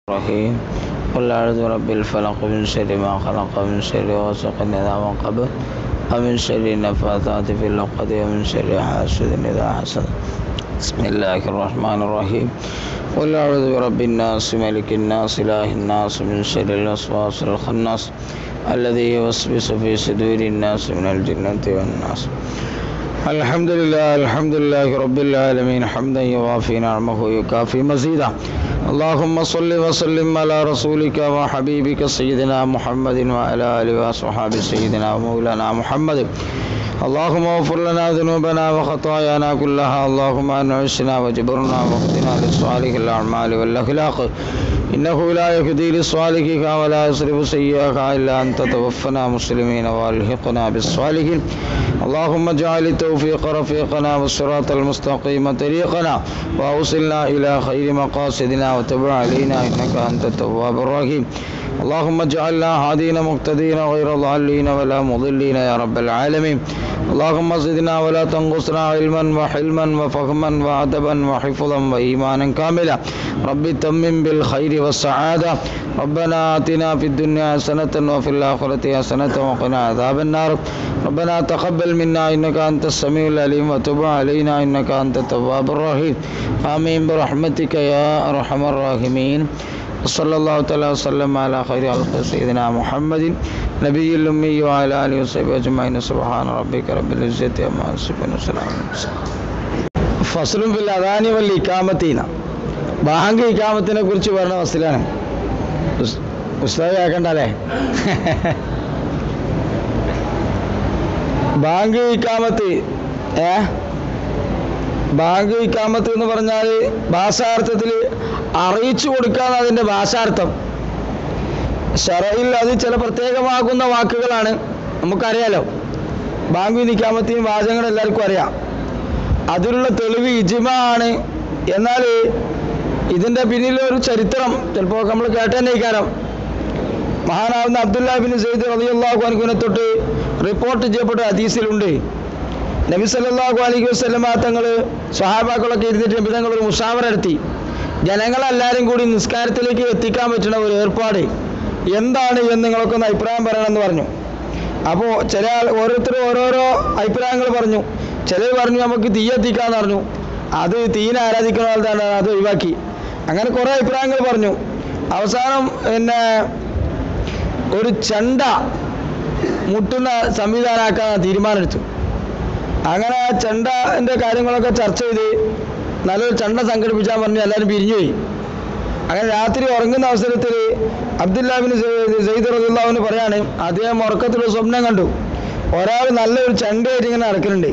الرحيم قل أعوذ برب الفلق من شر ما خلق من شر غاسق إذا وقب ومن شر النفاثات في العقد ومن شر حاسد إذا حسد بسم الله الرحمن الرحيم قل أعوذ برب الناس ملك الناس إله الناس من شر الوسواس الخناس الذي يوسوس في صدور الناس من الجنة والناس الحمد لله الحمد لله رب العالمين حمدا يوافي نعمه يكافي مزيدا اللهم صل وسلم على رسولك وحبيبك سيدنا محمد وعلى اله واصحاب سيدنا ومولانا محمد اللهم اغفر لنا ذنوبنا وخطايانا كلها اللهم انعشنا وجبرنا واهدنا لصالح الاعمال والاخلاق انه لا يهدي لصالحك ولا يصرف سيئك الا انت توفنا مسلمين والحقنا بالصالحين اللهم اجعل التوفيق رفيقنا والصراط المستقيم طريقنا واوصلنا الى خير مقاصدنا وتب علينا انك انت التواب الرحيم اللهم اجعلنا هادين مقتدين غير ضالين ولا مضلين يا رب العالمين اللهم زدنا ولا تنقصنا علما وحلما وفهما وادبا وحفظا وايمانا كاملا رب تمم بالخير والسعاده ربنا اتنا في الدنيا حسنه وفي الاخره حسنه وقنا عذاب النار ربنا تقبل منا انك انت السميع العليم وتب علينا انك انت التواب الرحيم امين برحمتك يا ارحم الراحمين وصلى الله تعالى وسلم على خير خلق سيدنا محمد نبي الأمي وعلى آله وصحبه أجمعين سبحان ربك رب العزة عما يصفون وسلام على المرسلين ഫസ്ലും ഫിൽ അദാനി വൽ ഇക്കാമത്തീന ബാങ്ക് ഇക്കാമത്തിനെ കുറിച്ച് പറഞ്ഞ ഫസ്റ്റിലാണ് ഉസ്- ഉസ്താദ് കേൾക്കണ്ടല്ലേ ബാങ്ക് ഇക്കാമത്ത് ഏ ബാങ്ക് ഇക്കാമത്ത് എന്ന് പറഞ്ഞാൽ ഭാഷാർത്ഥത്തിൽ അറിയിച്ചു കൊടുക്കാന്ന് അതിൻ്റെ ഭാഷാർത്ഥം ഷറയിൽ അത് ചില പ്രത്യേകമാകുന്ന വാക്കുകളാണ് നമുക്കറിയാലോ ബാങ്ക് നിക്കാമത്തെയും വാചകങ്ങൾ എല്ലാവർക്കും അറിയാം അതിലുള്ള തെളിവ് ഇജിമ ആണ് എന്നാൽ ഇതിൻ്റെ പിന്നിലൊരു ചരിത്രം ചിലപ്പോൾ നമ്മൾ കേട്ടേക്കാരം മഹാനാവുന്ന അബ്ദുല്ലാബിൻ സെയ്ദ് റളിയല്ലാഹു അൻഹുവിനെ തൊട്ട് റിപ്പോർട്ട് ചെയ്യപ്പെട്ട ഹദീസിലുണ്ട് നബി സല്ലല്ലാഹു അലൈഹി വസല്ലമ തങ്ങൾ സ്വഹാബാക്കളൊക്കെ ഇരുന്നിട്ട് നബി തങ്ങൾ ഒരു മുഷാവറ നടത്തി ജനങ്ങളെല്ലാവരും കൂടി നിസ്കാരത്തിലേക്ക് എത്തിക്കാൻ പറ്റുന്ന ഒരു ഏർപ്പാട് എന്താണ് എന്ന് നിങ്ങളൊക്കെ ഒന്ന് അഭിപ്രായം പറയണമെന്ന് പറഞ്ഞു അപ്പോൾ ചില ആൾ ഓരോരുത്തരും ഓരോരോ അഭിപ്രായങ്ങൾ പറഞ്ഞു ചിലർ പറഞ്ഞു നമുക്ക് തീ എത്തിക്കാന്ന് പറഞ്ഞു അത് തീനെ ആരാധിക്കുന്ന ആൾക്കാണ് അത് ഒഴിവാക്കി അങ്ങനെ കുറേ അഭിപ്രായങ്ങൾ പറഞ്ഞു അവസാനം പിന്നെ ഒരു ചെണ്ട മുട്ടുന്ന സംവിധാനമാക്കാൻ തീരുമാനമെടുത്തു അങ്ങനെ ആ ചെണ്ടൻ്റെ കാര്യങ്ങളൊക്കെ ചർച്ച ചെയ്ത് നല്ലൊരു ചെണ്ട സംഘടിപ്പിച്ചാൽ പറഞ്ഞ് എല്ലാവരും പിരിഞ്ഞുപോയി അങ്ങനെ രാത്രി ഉറങ്ങുന്ന അവസരത്തിൽ അബ്ദുല്ലാബിന് സെയ്ദ് റദിള്ളാവിന് പറയാണ് അദ്ദേഹം ഉറക്കത്തിൽ സ്വപ്നം കണ്ടു ഒരാൾ നല്ലൊരു ചെണ്ടയായിട്ട് ഇങ്ങനെ നടക്കുന്നുണ്ട്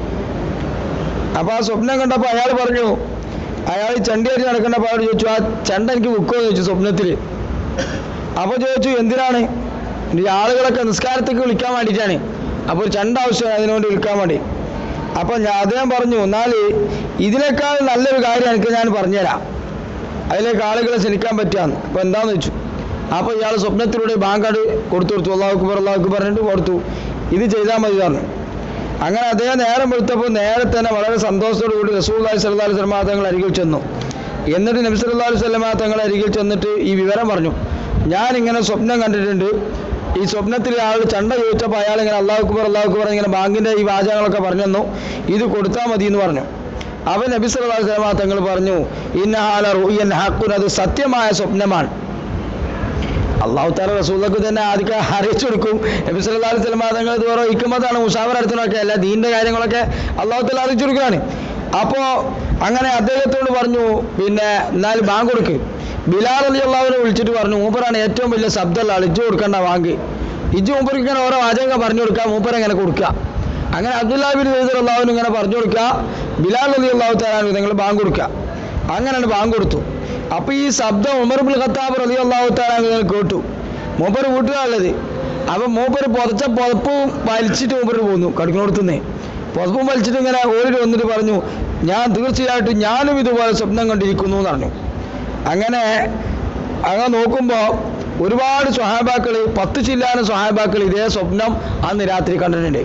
അപ്പോൾ ആ സ്വപ്നം കണ്ടപ്പോൾ അയാൾ പറഞ്ഞു അയാൾ ചെണ്ടയായിട്ട് നടക്കേണ്ടപ്പോൾ അയാൾ ചോദിച്ചു ആ ചെണ്ട എനിക്ക് വിൽക്കുമോ ചോദിച്ചു സ്വപ്നത്തിൽ അപ്പോൾ ചോദിച്ചു എന്തിനാണ് ഈ ആളുകളൊക്കെ നിസ്കാരത്തേക്ക് വിളിക്കാൻ വേണ്ടിയിട്ടാണ് അപ്പോൾ ഒരു ചെണ്ട ആവശ്യമാണ് അതിനുവേണ്ടി വിൽക്കാൻ വേണ്ടി അപ്പോൾ ഞാൻ അദ്ദേഹം പറഞ്ഞു എന്നാൽ ഇതിനേക്കാൾ നല്ലൊരു കാര്യം എനിക്ക് ഞാൻ പറഞ്ഞുതരാം അതിലേക്ക് ആളുകളെ ക്ഷണിക്കാൻ പറ്റുകയെന്ന് അപ്പോൾ എന്താണെന്ന് വെച്ചു അപ്പോൾ ഇയാൾ സ്വപ്നത്തിലൂടെ ബാങ്കാട് കൊടുത്തു കൊടുത്തു അള്ളാഹു അക്ബർ അള്ളാഹു അക്ബർ പറഞ്ഞിട്ട് കൊടുത്തു ഇത് ചെയ്താൽ മതി പറഞ്ഞു അങ്ങനെ അദ്ദേഹം നേരം വെളുത്തപ്പോൾ നേരെ തന്നെ വളരെ സന്തോഷത്തോടു കൂടി റസൂൽ സല്ലാ അലൈഹി സ്വലമാ തങ്ങൾ അരികിൽ ചെന്നു എന്നിട്ട് നബി സല്ലാ അലൈഹി സ്വലമാ തങ്ങൾ അരികിൽ ചെന്നിട്ട് ഈ വിവരം പറഞ്ഞു ഞാൻ ഇങ്ങനെ സ്വപ്നം കണ്ടിട്ടുണ്ട് ഈ സ്വപ്നത്തിൽ ആൾ ചണ്ട ചോദിച്ചപ്പോൾ അയാൾ ഇങ്ങനെ അള്ളാഹു അക്ബർ അള്ളാഹു അക്ബർ ഇങ്ങനെ ബാങ്കിൻ്റെ ഈ വാചകങ്ങളൊക്കെ പറഞ്ഞു തന്നു ഇത് കൊടുത്താൽ മതി എന്ന് പറഞ്ഞു അവൻ നബി സല്ലല്ലാഹു അലൈഹി വസല്ലമ തങ്ങൾ പറഞ്ഞു ഇന്ന ഹാല റുയൻ ഹഖുൻ അത് സത്യമായ സ്വപ്നമാണ് അള്ളാഹു താല റസൂലക്ക് തന്നെ ആദ്യം അറിയിച്ചു കൊടുക്കും നബി സല്ലല്ലാഹു അലൈഹി വസല്ലമ തങ്ങൾ ഇത് ഓരോ ഇക്കുമതാണ് മുഷാവർ അടുത്തിനൊക്കെ അല്ല ദീന്റെ കാര്യങ്ങളൊക്കെ അള്ളാഹു താല അറിയിച്ചു കൊടുക്കുകയാണ് അപ്പോൾ അങ്ങനെ അദ്ദേഹത്തോട് പറഞ്ഞു പിന്നെ എന്നാൽ ബാങ്ക് കൊടുക്ക് ബിലാൽ അലി അള്ളാഹുവിനെ വിളിച്ചിട്ട് പറഞ്ഞു മൂപ്പറാണ് ഏറ്റവും വലിയ ശബ്ദമുള്ള ആൾ ഇജ്ജ് കൊടുക്കണ്ട ബാങ്ക് ഇജ്ജ് മൂപ്പർക്ക് ഇങ്ങനെ ഓരോ വാചകം പറഞ്ഞു കൊടുക്കുക മൂപ്പർ എങ്ങനെ കൊടുക്കുക അങ്ങനെ അബ്ദുല്ലാബിൻ സൈദ് അള്ളാഹുവിന് ഇങ്ങനെ പറഞ്ഞു കൊടുക്കുക ബിലാൽ അലി അള്ളാഹു തരാൻ നിങ്ങൾ ബാങ്ക് കൊടുക്കുക അങ്ങനെയാണ് ബാങ്ക് കൊടുത്തു അപ്പോൾ ഈ ശബ്ദം ഉമർ ബുൽ ഖത്താബ് റലി അള്ളാഹു തരാൻ കേട്ടു മൂപ്പർ വീട്ടിലാണുള്ളത് അപ്പം മൂപ്പർ പുതച്ച പുതപ്പും വലിച്ചിട്ട് മൂപ്പർ പോന്നു കടുക്കിനോടത്തുനിന്ന് പുതപ്പും വലിച്ചിട്ട് ഇങ്ങനെ ഓടി വന്നിട്ട് പറഞ്ഞു ഞാൻ തീർച്ചയായിട്ടും ഞാനും ഇതുപോലെ സ്വപ്നം കണ്ടിരിക്കുന്നു എന്ന് പറഞ്ഞു അങ്ങനെ അങ്ങനെ നോക്കുമ്പോൾ ഒരുപാട് സ്വഹാബാക്കൾ പത്ത് ചില്ലാനും സ്വഹാബാക്കൾ ഇതേ സ്വപ്നം അന്ന് രാത്രി കണ്ടിട്ടുണ്ട്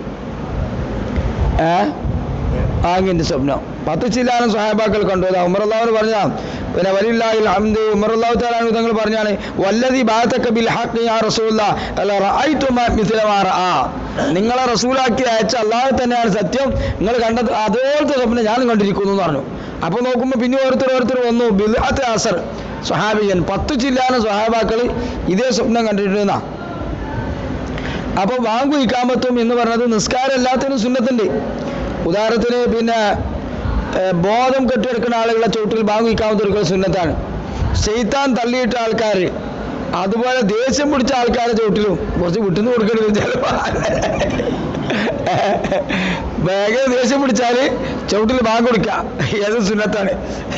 ഏ ആങ്ങിൻ്റെ സ്വപ്നം പത്ത് ചില്ലാനും സ്വഹാബാക്കൾ കണ്ടു അത് ഉമർ അള്ളാഹുന് പറഞ്ഞ പിന്നെ വലില്ലാഹിൽ ഹംദ് ഉമറുല്ലാഹു തആല തങ്ങൾ പറഞ്ഞാണ് വല്ലദി ബാതക ബിൽ ഹഖ് യാ റസൂലുള്ള അല്ല റഅയ്തു മാ മിസ്ല മാ റആ നിങ്ങളെ റസൂലാക്കി അയച്ച അള്ളാഹു തന്നെയാണ് സത്യം നിങ്ങൾ കണ്ടത് അതുപോലത്തെ സ്വപ്നം ഞാൻ കണ്ടിരിക്കുന്നു എന്ന് പറഞ്ഞു അപ്പോൾ നോക്കുമ്പോൾ പിന്നെ ഓരോരുത്തർ ഓരോരുത്തർ വന്നു ബിൽഅത്ത് അസർ സ്വഹാബിയൻ പത്ത് ചില്ലാന സ്വഹാബാക്കൾ ഇതേ സ്വപ്നം കണ്ടിട്ടുണ്ടെന്നാ അപ്പൊ വാങ്കു ഇക്കാമത്തും എന്ന് പറഞ്ഞത് നിസ്കാരം എല്ലാത്തിനും സുന്നത്തുണ്ട് ഉദാഹരണത്തിന് പിന്നെ ഏർ, ബോധം കെട്ടിയെടുക്കുന്ന ആളുകളെ ചുവട്ടിൽ ബാങ്കു ഇക്കാമത്ത് എടുക്കുന്ന സുന്നത്താണ് ചെയ്ത്താൻ തള്ളിയിട്ട ആൾക്കാർ അതുപോലെ ദേഷ്യം പിടിച്ച ആൾക്കാരെ ചുവട്ടിലും കുറച്ച് വിട്ടുന്ന് കൊടുക്കരുത് ചിലപ്പോ വേഗം ദേഷ്യം പിടിച്ചാല് ചുവട്ടിൽ ബാങ്ക് കൊടുക്കുക ഏത് സുന്നത്താണ്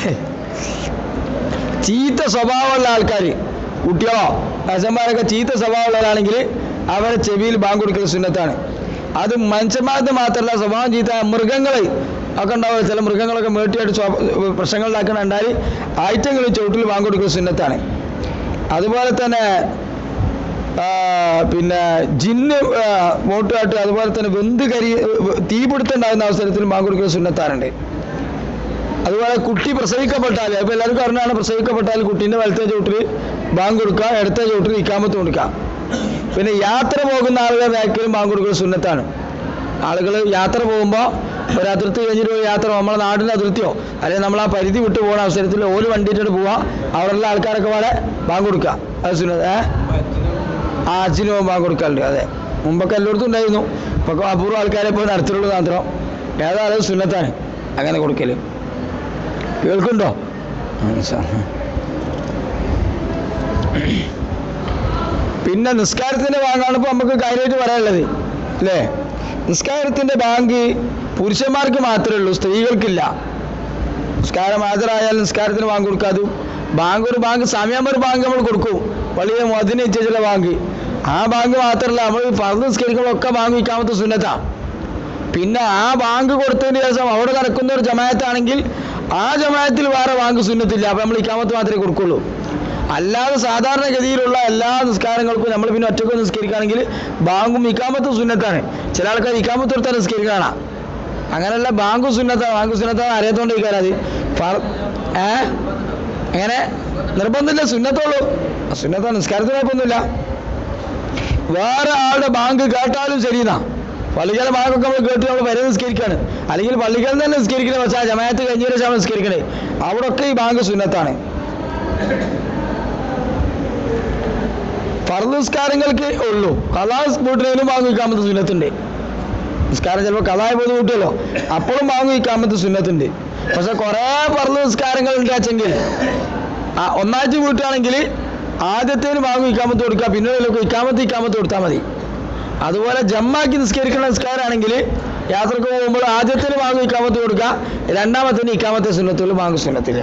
ചീത്ത സ്വഭാവമുള്ള ആൾക്കാർ കുട്ടികളോ അച്ഛന്മാരൊക്കെ ചീത്ത സ്വഭാവമുള്ളവരാണെങ്കിൽ അവരെ ചെവിയിൽ ബാങ്ക് കൊടുക്കുന്ന സുന്നത്താണ് അത് മനുഷ്യന്മാർക്ക് മാത്രമല്ല സ്വഭാവം ചീത്ത മൃഗങ്ങൾ ഒക്കെ ഉണ്ടാവുക ചില മൃഗങ്ങളൊക്കെ മേട്ടിയായിട്ട് സ്വ- പ്രശ്നങ്ങളുണ്ടാക്കണ ഉണ്ടാൽ ഐറ്റങ്ങൾ ചുവട്ടിൽ ബാങ്ക് കൊടുക്കുന്ന സുന്നത്താണ് അതുപോലെ തന്നെ ആ, പിന്നെ ജിന്ന് വോട്ടുമായിട്ട് അതുപോലെ തന്നെ വെന്ത് കരി തീപിടുത്തം ഉണ്ടാകുന്ന അവസരത്തിൽ ബാങ്ക് കൊടുക്കുന്ന സുന്നത്താറുണ്ട് അതുപോലെ കുട്ടി പ്രസവിക്കപ്പെട്ടാൽ ഇപ്പൊ എല്ലാവർക്കും അറിഞ്ഞാണ് പ്രസവിക്കപ്പെട്ടാൽ കുട്ടീൻ്റെ വലത്തെ ചുവട്ടിൽ ബാങ്ക് കൊടുക്കുക ഇടത്തെ ചുവട്ടിൽ ഇക്കാമത്ത് കൊടുക്കുക പിന്നെ യാത്ര പോകുന്ന ആളുകൾ ബാക്കിലും ബാങ്ക് കൊടുക്കുന്ന സുന്നത്താണ് ആളുകൾ യാത്ര പോകുമ്പോൾ ഒരു അതിർത്തി കഴിഞ്ഞിട്ട് ഒരു യാത്ര നമ്മളെ നാടിൻ്റെ അതിർത്തിയോ അല്ലെങ്കിൽ നമ്മൾ ആ പരിധി വിട്ട് പോകുന്ന അവസരത്തിൽ ഓല് വണ്ടിയിട്ടിട്ട് പോവുക അവിടെയുള്ള ആൾക്കാരൊക്കെ പാടെ ബാങ്ക് കൊടുക്കുക അത് സുന്നത്ത് ഏ ആ അച്ഛനും പോകുമ്പോൾ ബാങ്ക് കൊടുക്കാറുണ്ട് അതെ മുമ്പൊക്കെ എല്ലായിടത്തും ഉണ്ടായിരുന്നു ഇപ്പൊ അപൂർവം ആൾക്കാരെ പോയി നടത്തിയുള്ളൂ മാത്രം ഏതായാലും സുന്നത്താണ് അങ്ങനെ കൊടുക്കല് കേൾക്കുന്നുണ്ടോ ആ, സാ. പിന്നെ നിസ്കാരത്തിന്റെ ബാങ്കാണ് ഇപ്പൊ നമുക്ക് കാര്യമായിട്ട് പറയാനുള്ളത് അല്ലേ നിസ്കാരത്തിന്റെ ബാങ്ക് പുരുഷന്മാർക്ക് മാത്രമേ ഉള്ളൂ സ്ത്രീകൾക്കില്ല നിസ്കാരം ഹാജരായാൽ നിസ്കാരത്തിന് ബാങ്ക് കൊടുക്കാതെ ബാങ്ക് ഒരു ബാങ്ക് സമയം ഒരു ബാങ്ക് നമ്മൾ കൊടുക്കും വലിയ മതിന് ചില ബാങ്ക് ആ ബാങ്ക് മാത്രമല്ല നമ്മൾ പറഞ്ഞു നിസ്കരിക്കുമ്പോഴൊക്കെ ബാങ്ക് വയ്ക്കാമത്തെ സുന്നത്താ പിന്നെ ആ ബാങ്ക് കൊടുത്തതിന് ശേഷം അവിടെ നടക്കുന്ന ഒരു ജമായത്താണെങ്കിൽ ആ ജമായത്തിൽ വേറെ ബാങ്ക് സുന്നത്തില്ല അപ്പൊ നമ്മൾ ഇക്കാമത്ത് മാത്രമേ കൊടുക്കുള്ളൂ അല്ലാതെ സാധാരണഗതിയിലുള്ള എല്ലാ നിസ്കാരങ്ങൾക്കും നമ്മൾ പിന്നെ ഒറ്റക്ക് നിസ്കരിക്കുകയാണെങ്കിൽ ബാങ്കും ഇക്കാമത്തും സുന്നത്താണ് ചില ആൾക്കാർ ഇക്കാമത്ത് കൊടുത്താൽ നിസ്കരിക്കാനാ അങ്ങനെയല്ല ബാങ്ക് സുന്നത്താണ് ബാങ്ക് സുന്നത്താണ് അറിയാത്തോണ്ട് ഇരിക്കാനത് ഏ എങ്ങനെ നിർബന്ധമില്ല സുന്നത്തുള്ളൂ സുന്നത്താണ് നിസ്കാരത്തിന് കുഴപ്പമൊന്നുമില്ല വേറെ ആളുടെ ബാങ്ക് കേട്ടാലും ശരിയെന്നാ പള്ളിക്കാലെ ബാങ്കൊക്കെ നമ്മൾ കേട്ട് നമ്മൾ വരെ നിസ്കരിക്കാണ് അല്ലെങ്കിൽ പള്ളിക്കാൽ തന്നെ നിസ്കരിക്കണേ പക്ഷേ ആ ജമായത്ത് കഴിഞ്ഞ ശേഷം നിസ്കരിക്കണേ അവിടെ ഒക്കെ ഈ ബാങ്ക് സുന്നത്താണ് ഫർദ് നിസ്കാരങ്ങൾക്ക് ഉള്ളൂ കലാസ് വീട്ടിലും ബാങ്ക് വയ്ക്കാമത്തെ സുന്നത്തുണ്ട് നിസ്കാരം ചിലപ്പോൾ കലായ പോയി കൂട്ടിയല്ലോ അപ്പോഴും ബാങ്ക് വയ്ക്കാമത്തെ സുന്നത്തുണ്ട് പക്ഷെ കുറേ ഫർദ് നിസ്കാരങ്ങൾ ഉണ്ടാച്ചെങ്കിൽ ആ ഒന്നാഴ്ച വീട്ടുകയാണെങ്കിൽ ആദ്യത്തേന് ബാങ്ക് ഇക്കാമത്ത് കൊടുക്കുക പിന്നീട് ഇക്കാമത്ത് ഇക്കാമത്ത് കൊടുത്താൽ മതി അതുപോലെ ജമ്മാക്കി നിസ്കരിക്കുന്ന നിസ്കാരമാണെങ്കിൽ യാത്രക്ക് പോകുമ്പോൾ ആദ്യത്തിന് ബാങ്ക് ഇക്കാമത്ത് കൊടുക്കുക രണ്ടാമത്തിന് ഇക്കാമത്തെ സുന്നത്തുള്ളൂ ബാങ്ക് സുന്നത്തില്ല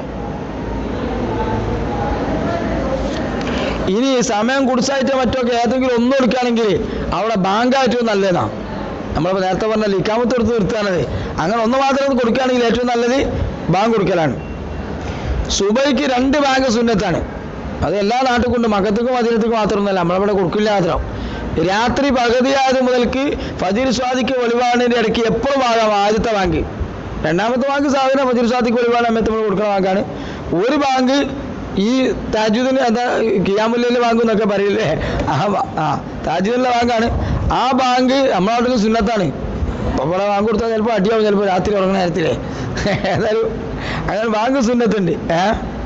ഇനി സമയം കുടിച്ചായിട്ട് മറ്റൊക്കെ ഏതെങ്കിലും ഒന്നും എടുക്കുകയാണെങ്കിൽ അവിടെ ബാങ്ക് ഏറ്റവും നല്ലതാണ് നമ്മളിപ്പോൾ നേരത്തെ പറഞ്ഞല്ലോ ഇക്കാമത്ത് എടുത്ത് നിർത്തുകയാണത് അങ്ങനെ ഒന്ന് മാത്രം കൊടുക്കുകയാണെങ്കിൽ ഏറ്റവും നല്ലത് ബാങ്ക് കൊടുക്കലാണ് സുബൈക്ക് രണ്ട് ബാങ്ക് സുന്നത്താണ് അത് എല്ലാ നാട്ടിൽ കൊണ്ട് മകത്തേക്കും മദീനത്തേക്കും മാത്രമൊന്നുമല്ല നമ്മളിവിടെ കൊടുക്കില്ല മാത്രം രാത്രി പകുതിയായത് മുതൽക്ക് ഫജീർ സ്വാദിക്ക് വെളിവാണിൻ്റെ ഇടയ്ക്ക് എപ്പോഴും ആകാം ആദ്യത്തെ ബാങ്ക് രണ്ടാമത്തെ ബാങ്ക് സാധനം ഫജീർ സ്വാദിക്ക് വെളിവാണ് സമയത്ത് നമ്മൾ കൊടുക്കുന്ന ബാങ്കാണ് ഒരു ബാങ്ക് ഈ താജുദ്ദീൻ എന്താ കിയാമുല്ലയിൽ ബാങ്ക് എന്നൊക്കെ പറയില്ലേ ആ ബാ- ആ താജുദ്ദീനിലെ ബാങ്കാണ് ആ ബാങ്ക് നമ്മളെ നാട്ടിൽ സുന്നത്താണ് അപ്പൊ ഇവിടെ ബാങ്ക് കൊടുത്താൽ ചിലപ്പോൾ അടിയാവും ചിലപ്പോൾ രാത്രി ഉറങ്ങുന്ന നേരത്തിലേ ഏതായാലും അങ്ങനെ ബാങ്ക് സുന്നത്തുണ്ട് ഏ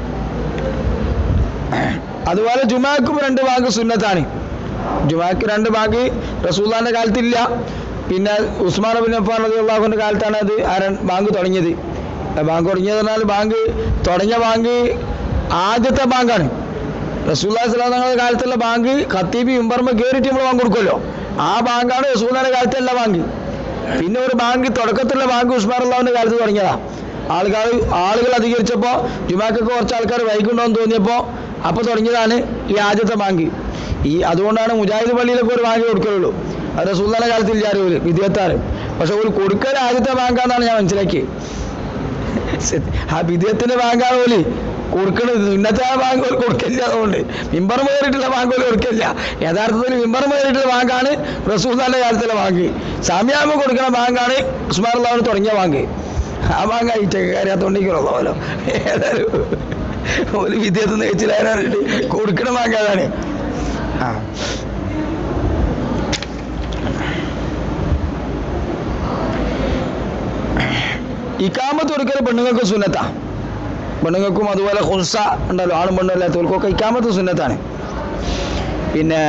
അതുപോലെ ജുമാക്കും രണ്ട് ബാങ്ക് സുന്നത്താണ് ജുമാക്ക് രണ്ട് ബാങ്ക് റസൂല്ലാന്റെ കാലത്തില്ല പിന്നെ ഉസ്മാൻ ബിൻ അഫാൻ റളിയല്ലാഹുവിന്റെ കാലത്താണ് അത് ആ രണ്ട് ബാങ്ക് തുടങ്ങിയത് ആ ബാങ്ക് തുടങ്ങിയത് പറഞ്ഞാൽ ബാങ്ക് തുടങ്ങിയ ബാങ്ക് ആദ്യത്തെ ബാങ്കാണ് റസൂല്ലാ സ്വലാം തങ്ങളുടെ കാലത്തുള്ള ബാങ്ക് ഖത്തീബി ഉമ്പർമ കയറിയിട്ട് നമ്മൾ ബാങ്ക് കൊടുക്കുമല്ലോ ആ ബാങ്കാണ് റസൂല്ലാന്റെ കാലത്തുള്ള ബാങ്ക് പിന്നെ ഒരു ബാങ്ക് തുടക്കത്തിലുള്ള ബാങ്ക് ഉസ്മാൻ അള്ളാഹുവിന്റെ കാലത്ത് തുടങ്ങിയതാ ആൾക്കാർ ആളുകൾ അധികരിച്ചപ്പോൾ ജുമാക്കൊക്കെ കുറച്ച് ആൾക്കാർ വൈകുണ്ടോന്ന് തോന്നിയപ്പോൾ അപ്പോൾ തുടങ്ങിയതാണ് ഈ ആദ്യത്തെ ബാങ്ക് ഈ അതുകൊണ്ടാണ് മുജാഹിദ് പള്ളിയിലൊക്കെ ഒരു ബാങ്ക് കൊടുക്കലുള്ളൂ അത് റസൂല്ലാന്റെ കാലത്ത് ഇല്ല അറിയൂല് വിദ്യാർത്ഥാറ് പക്ഷെ ഒരു കൊടുക്കൽ ആദ്യത്തെ ബാങ്കാന്നാണ് ഞാൻ മനസ്സിലാക്കിയത് ആ വിദ്യത്തിന്റെ ബാങ്കാണ് പോലെ കൊടുക്കണത് ഇന്നത്തെ ആ ബാങ്ക് പോലും കൊടുക്കില്ല അതുകൊണ്ട് മിമ്പർ കയറിയിട്ടുള്ള ബാങ്ക് പോലും കൊടുക്കില്ല യഥാർത്ഥത്തിൽ മിമ്പർ കയറിയിട്ടുള്ള ബാങ്കാണ് റസൂദാന്റെ കാലത്തുള്ള ബാങ്ക് സാമ്യാമ കൊടുക്കുന്ന ബാങ്കാണ് ഉസ്മാൻ അള്ളാഹുന് തുടങ്ങിയ ബാങ്ക് ആ ബാങ്ക് ഐറ്റൊക്കെ അറിയാത്തോണ്ടിരിക്കണല്ലോ ഏതായാലും ഒരു വിദ്യാർത്ഥി നെയ്ച്ചിലായിട്ട് കൊടുക്കണം വാങ്ങാതാണ് ആ ഇക്കാമത്ത് കൊടുക്കൽ പെണ്ണുങ്ങൾക്ക് സുന്നത്താ പെണ്ണുങ്ങൾക്കും അതുപോലെ ഹുൻസ ഉണ്ടല്ലോ ആണും പെണ്ണും അല്ലാത്തവർക്കൊക്കെ ഇക്കാമത്ത് സുന്നത്താണ് പിന്നെ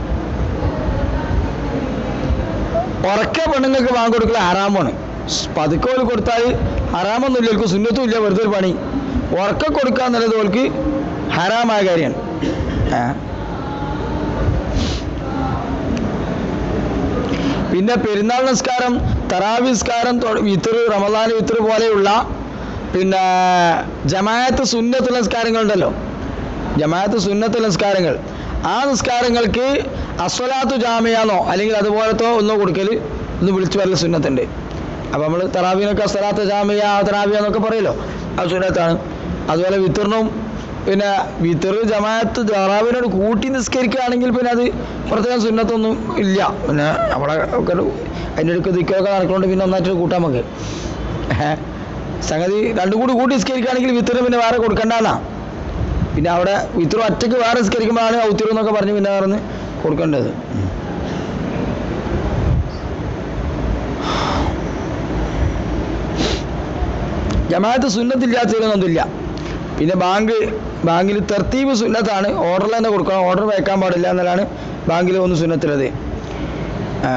ഉറക്കെ പെണ്ണുങ്ങൾക്ക് വാങ്ങി കൊടുക്കൽ ഹറാമാണ് പതുക്കെ ഓല് കൊടുത്താൽ ഹറാമൊന്നുമില്ല ഓൽക്ക് സുന്നത്തും ഇല്ല വെറുതെ ഒരു പണി ഉറക്കെ കൊടുക്കുക എന്നുള്ളത് ഓൽക്ക് ഹറാമായ കാര്യമാണ് ഏ? പിന്നെ പെരുന്നാൾ നിസ്കാരം തറാവി നിസ്കാരം തൊ- വിത്തറ് റമദാൻ വിത്തറ് പോലെയുള്ള പിന്നെ ജമാഅത്ത് സുന്നത്ത് നിസ്കാരങ്ങളുണ്ടല്ലോ ജമാഅത്ത് സുന്നത്ത് നിസ്കാരങ്ങൾ ആ നിസ്കാരങ്ങൾക്ക് അസ്വലാത്തു ജാമിയാന്നോ അല്ലെങ്കിൽ അതുപോലത്തോ ഒന്നോ കൊടുക്കൽ ഒന്ന് വിളിച്ചു വരൽ സുന്നത്തുണ്ട് അപ്പം നമ്മൾ തറാബീനൊക്കെ അസ്വലാത്ത് ജാമിയ തറാബിയ എന്നൊക്കെ പറയല്ലോ അത് സുന്നത്താണ് അതുപോലെ വിത്തറിനും പിന്നെ വിത്തറ് ജമാഅത്ത് തറാബിനോട് കൂട്ടി നിസ്കരിക്കുകയാണെങ്കിൽ പിന്നെ അത് പ്രത്യേകം സുന്നത്തൊന്നും ഇല്ല പിന്നെ അവിടെ ഒക്കെ ഒരു അതിൻ്റെ ഇടയ്ക്ക് ദിക്കൊക്കെ നടക്കുന്നുണ്ട് പിന്നെ ഒന്നായിട്ട് കൂട്ടാൻ നമുക്ക് ഏഹ്. സംഗതി രണ്ടും കൂടി കൂട്ടി നിസ്കരിക്കുകയാണെങ്കിൽ വിത്തറ് പിന്നെ വേറെ കൊടുക്കണ്ടെന്നാ പിന്നെ അവിടെ ഇത്ര ഒറ്റയ്ക്ക് വേറെ നിസ്കരിക്കുമ്പോഴാണ് ഔത്തിരം എന്നൊക്കെ പറഞ്ഞ് പിന്നെ പറഞ്ഞ് കൊടുക്കേണ്ടത് ജമാഅത്ത് സുന്നത്തില്ലാത്തതിലൊന്നുമില്ല പിന്നെ ബാങ്ക് ബാങ്കിൽ തെർത്തീബ് സുന്നത്താണ് ഓർഡറിൽ തന്നെ കൊടുക്കണം ഓർഡർ വെക്കാൻ പാടില്ല എന്നതാണ് ബാങ്കിൽ ഒന്ന് സുന്നത്തിലത് ആ,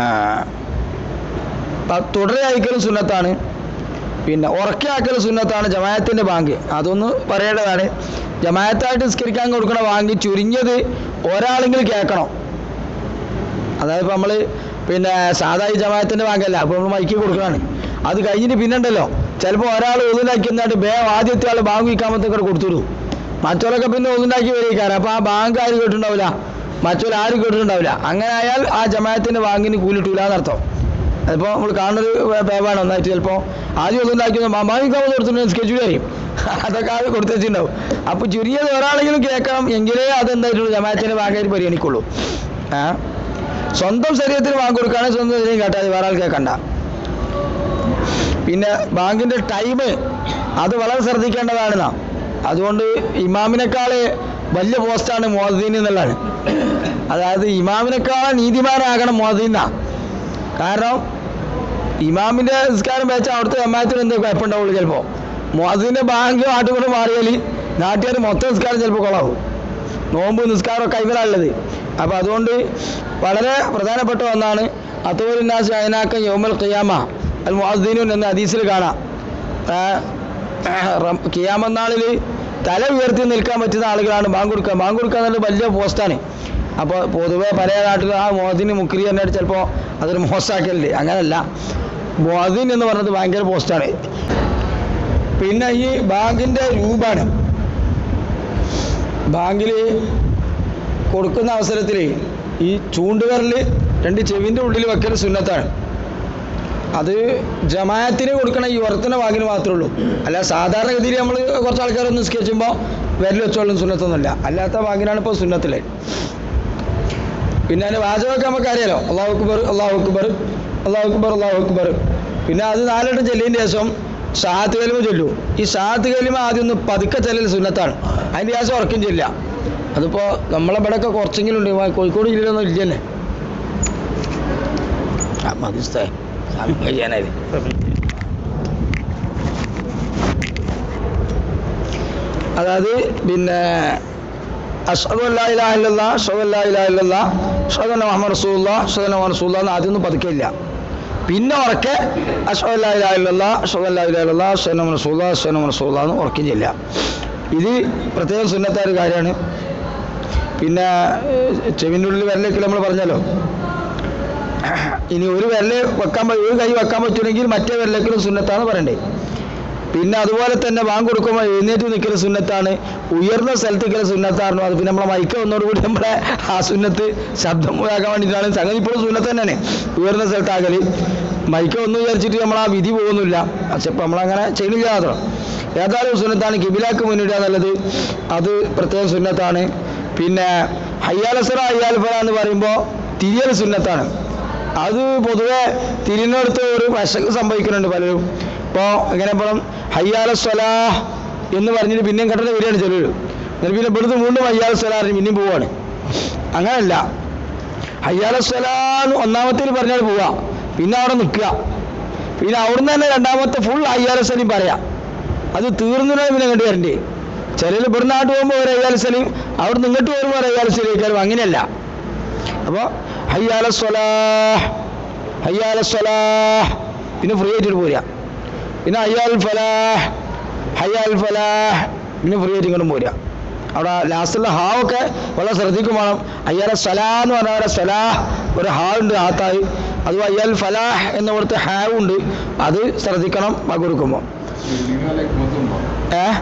പ- തുടരെ അയക്കലും സുന്നത്താണ് പിന്നെ ഉറക്കെ ആക്കൽ സുന്നത്താണ് ജമായത്തിൻ്റെ ബാങ്ക് അതൊന്ന് പറയേണ്ടതാണ് ജമായത്തായിട്ട് നിസ്കരിക്കാൻ കൊടുക്കണ ബാങ്ക് ചുരുങ്ങിയത് ഒരാളെങ്കിലും കേൾക്കണം അതായത് ഇപ്പം നമ്മൾ പിന്നെ സാധാ ഈ ജമായത്തിൻ്റെ ബാങ്കല്ല അപ്പോൾ നമ്മൾ മൈക്ക് കൊടുക്കണതാണ് അത് കഴിഞ്ഞിട്ട് പിന്നെ ഉണ്ടല്ലോ ചിലപ്പോൾ ഒരാൾ ഒതുണ്ടാക്കിയെന്നായിട്ട് ബേ ആദ്യത്തെ ആൾ ബാങ്ക് വിൽക്കാമത്തൊക്കെ കൊടുത്തിടും മറ്റവരൊക്കെ പിന്നെ ഒതുണ്ടാക്കി വരികയാണ് അപ്പോൾ ആ ബാങ്ക് ആരും കേട്ടിട്ടുണ്ടാവില്ല മറ്റവർ ആരും കേട്ടിട്ടുണ്ടാവില്ല അങ്ങനെ ആയാൽ ആ ജമായത്തിൻ്റെ ബാങ്കിന് കൂലിട്ടൂല എന്നർത്ഥം അതിപ്പോൾ നമ്മൾ കാണുന്നൊരു പേവാണ് ഒന്നായിട്ട് ചിലപ്പോൾ ആദ്യം ഒന്നും ഉണ്ടാക്കിയത് മാമാവിക്കാമത് കൊടുത്തിട്ടുണ്ട് സ്കെച്ച് ആയിരിക്കും അതൊക്കെ ആദ്യം കൊടുത്തു വെച്ചിട്ടുണ്ടാവും അപ്പോൾ ചുരുങ്ങിയത് ഒരാളെങ്കിലും കേൾക്കണം എങ്കിലേ അതെന്തായിട്ടുള്ളൂ ജമാഅത്തിൻ്റെ ഭാഗമായിട്ട് പരിഗണിക്കുള്ളൂ ആ സ്വന്തം ശരീരത്തിന് വാങ്ങി കൊടുക്കുകയാണെങ്കിൽ സ്വന്തം ശരീരം കേട്ടാൽ മതി, വേറെ ആൾ കേൾക്കണ്ട പിന്നെ ബാങ്കിൻ്റെ ടൈം അത് വളരെ ശ്രദ്ധിക്കേണ്ടതാണ് നാം അതുകൊണ്ട് ഇമാമിനേക്കാൾ വലിയ പോസ്റ്റാണ് മോദീൻ എന്നുള്ളതാണ് അതായത് ഇമാമിനേക്കാൾ നീതിമാനാകണം മോദീന്നാ കാരണം ഇമാമിന്റെ നിസ്കാരം വെച്ചാൽ അവിടുത്തെ ജമാഅത്തിന് എന്തേ കുഴപ്പമുണ്ടാവുള്ളൂ ചിലപ്പോൾ മുഅദ്ദിന്റെ ബാങ്ക് നാട്ടുകൂടെ മാറിയാൽ നാട്ടുകാർ മൊത്തം നിസ്കാരം ചിലപ്പോൾ കൊളാവും നോമ്പ് നിസ്കാരമൊക്കെ കൈവരാനുള്ളത് അപ്പോൾ അതുകൊണ്ട് വളരെ പ്രധാനപ്പെട്ട ഒന്നാണ് അത്തോലിനാസ് അതിനാക്ക യോമൽ ഖിയാമ അൽ മുഅദ്ദീനുൻ എന്ന ഹദീസിൽ കാണാം കിയാമന്നാളിൽ തല ഉയർത്തി നിൽക്കാൻ പറ്റുന്ന ആളുകളാണ് ബാങ്ക് കൊടുക്കുക ബാങ്ക് കൊടുക്കുക എന്നുള്ളത് വലിയ പോസ്റ്റാണ് അപ്പോൾ പൊതുവെ പല നാട്ടിലും ആ മോദിന് മുക്രി എന്നായിട്ട് ചിലപ്പോൾ അതൊരു മോശമാക്കലുണ്ട് അങ്ങനല്ല മോദിൻ എന്ന് പറഞ്ഞത് ഭയങ്കര പോസ്റ്റാണ് പിന്നെ ഈ ബാങ്കിൻ്റെ രൂപമാണ് ബാങ്കിൽ കൊടുക്കുന്ന അവസരത്തിൽ ഈ ചൂണ്ടുവിരൽ രണ്ട് ചെവിൻ്റെ ഉള്ളിൽ വെക്കൽ സുന്നത്താണ് അത് ജമാഅത്തിന് കൊടുക്കണ ഈ ഉയർത്തുന്ന വാങ്ങിന് മാത്രമേ ഉള്ളൂ അല്ല സാധാരണഗതിയിൽ നമ്മൾ കുറച്ച് ആൾക്കാരൊന്ന് നിസ്കരിച്ചുമ്പോൾ വിരൽ വെച്ചോളും സുന്നത്തൊന്നുമില്ല അല്ലാത്ത വാങ്ങിനാണ് ഇപ്പോൾ സുന്നത്തിലെ പിന്നെ അതിന് വാചകമൊക്കെ നമുക്ക് അറിയാലോ അള്ളാഹു അക്ബർ അള്ളാഹു അക്ബർ അള്ളാഹു അക്ബർ അള്ളാഹു അക്ബർ പിന്നെ അത് നാലെണ്ണം ചെല്ലിയതിന് ശേഷം ഷാത്ത് കലിമ ചൊല്ലൂ ഈ ഷാത്ത് കലിമ ആദ്യം ഒന്ന് പതുക്കെ ചെല്ലൽ സുന്നത്താണ് അതിൻ്റെ ശേഷം ഉറക്കം ചെല്ലുക അതിപ്പോൾ നമ്മളെ ഇവിടെയൊക്കെ കുറച്ചെങ്കിലും ഉണ്ട് വാ- കോഴിക്കോട് ജില്ലയിലൊന്നും ഇല്ലല്ലേ ആ മതിസ്തേ സമയം ചെയ്യാനായി അതായത് പിന്നെ അഷ്ഹദു അല്ലാ ഇലാഹ ഇല്ലല്ലാഹ് അഷ്ഹദു അല്ലാ ഇലാഹ ഇല്ലല്ലാഹ് അഷ്ഹദു അന്ന മുഹമ്മദ് റസൂലുള്ളാഹ് അഷ്ഹദു അന്ന മുഹമ്മദ് റസൂലുള്ളാഹ് എന്ന് ആദ്യം ഒന്നും പതുക്കില്ല പിന്നെ ഉറക്കെ അഷ്ഹദു അല്ലാ ഇലാഹ ഇല്ലല്ലാഹ് അഷ്ഹദു അല്ലാ ഇലാഹ ഇല്ലല്ലാഹ് അഷ്ഹദു അന്ന മുഹമ്മദ് റസൂലുള്ളാഹ് അഷ്ഹദു അന്ന മുഹമ്മദ് റസൂലുള്ളാഹ് എന്ന് ഉറക്കം ചെല്ലുക ഇത് പ്രത്യേകം സുന്നത്തായ ഒരു കാര്യമാണ് പിന്നെ ഏഹ്, ചെവിൻ്റെ ഉള്ളിൽ വിരലൊക്കെ നമ്മൾ പറഞ്ഞല്ലോ ഇനി ഒരു വിരല് വെക്കാൻ പ- ഒരു കൈ വെക്കാൻ പറ്റുമെങ്കിൽ മറ്റേ വിരലേക്കിലും സുന്നത്താണ് പറയണ്ടേ പിന്നെ അതുപോലെ തന്നെ ബാങ്ക് കൊടുക്കുമ്പോൾ എഴുന്നേറ്റ് നിൽക്കൽ സുന്നത്താണ് ഉയർന്ന സ്ഥലത്ത് നിൽക്കൽ സുന്നത്താണ് അത് പിന്നെ നമ്മളെ മൈക്ക ഒന്നോടുകൂടി നമ്മളെ ആ സുന്നത്ത് ശബ്ദം ആക്കാൻ വേണ്ടിയിട്ടാണ് സംഗതി ഇപ്പോഴും സുന്നത്ത് തന്നെയാണ് ഉയർന്ന സ്ഥലത്താകൽ മൈക്ക ഒന്നും വിചാരിച്ചിട്ട് നമ്മൾ ആ വിധി പോകുന്നില്ല പക്ഷെ ഇപ്പം നമ്മളങ്ങനെ ചെയ്യുന്നില്ല മാത്രം ഏതായാലും സുന്നത്താണ് കിബിലാക്ക് മുന്നിടുക എന്നുള്ളത് അത് പ്രത്യേക സുന്നത്താണ് പിന്നെ ഹയ്യാലസറ ഹയ്യാൽഫറ എന്ന് പറയുമ്പോൾ തിരിയൽ സുന്നത്താണ് അത് പൊതുവെ തിരിഞ്ഞെടുത്ത് ഒരു വശക്ക് സംഭവിക്കുന്നുണ്ട് പലരും ഇപ്പോൾ എങ്ങനെ പറയും ഹയ്യാല സ്വലാഹ് എന്ന് പറഞ്ഞിട്ട് പിന്നെയും കട്ടണ വരികയാണ് ചിലർ എന്നിട്ട് പിന്നെ ഇവിടുന്ന് വീണ്ടും അയ്യാൽ സ്വലാറിന് പിന്നെയും പോവാണ് അങ്ങനല്ല അയ്യാല സ്വലാന്ന് ഒന്നാമത്തേൽ പറഞ്ഞാൽ പോവാ പിന്നെ അവിടെ നിൽക്കുക പിന്നെ അവിടുന്ന് തന്നെ രണ്ടാമത്തെ ഫുൾ അയ്യാല സ്വലീം പറയാം അത് തീർന്നില്ല പിന്നെ ഇങ്ങോട്ട് വരണ്ടേ ചിലർ ഇവിടുന്ന് നാട്ട് പോകുമ്പോൾ ഒരു അയ്യാല സ്വലീം അവിടുന്ന് ഇങ്ങോട്ട് വരുമ്പോൾ ഒരു അയ്യാല സ്വലീം അങ്ങനെയല്ല അപ്പോൾ ഹയ്യാല സ്വലാഹ് ഹയ്യാല സ്വലാഹ് പിന്നെ ഫ്രീ ആയിട്ട് പോരുക പിന്നെ അയ്യാൽ ഫലാഹ് ഹയ്യാൽ ഫലാഹ് പിന്നെ ഫ്രീ ആയിട്ട് ഇങ്ങോട്ടും പോരുക അവിടെ ലാസ്റ്റിലുള്ള ഹാ ഒക്കെ വളരെ ശ്രദ്ധിക്കും വേണം അയ്യാല സ്വലാ എന്ന് പറഞ്ഞ പോലെ സ്വലാഹ് ഒരു ഹാ ഉണ്ട് ഹാത്തായി അതും അയ്യാൽ ഫലാഹ് എന്നിവിടുത്തെ ഹാ ഉണ്ട് അത് ശ്രദ്ധിക്കണം വാക്ക് കൊടുക്കുമ്പോൾ ഏഹ്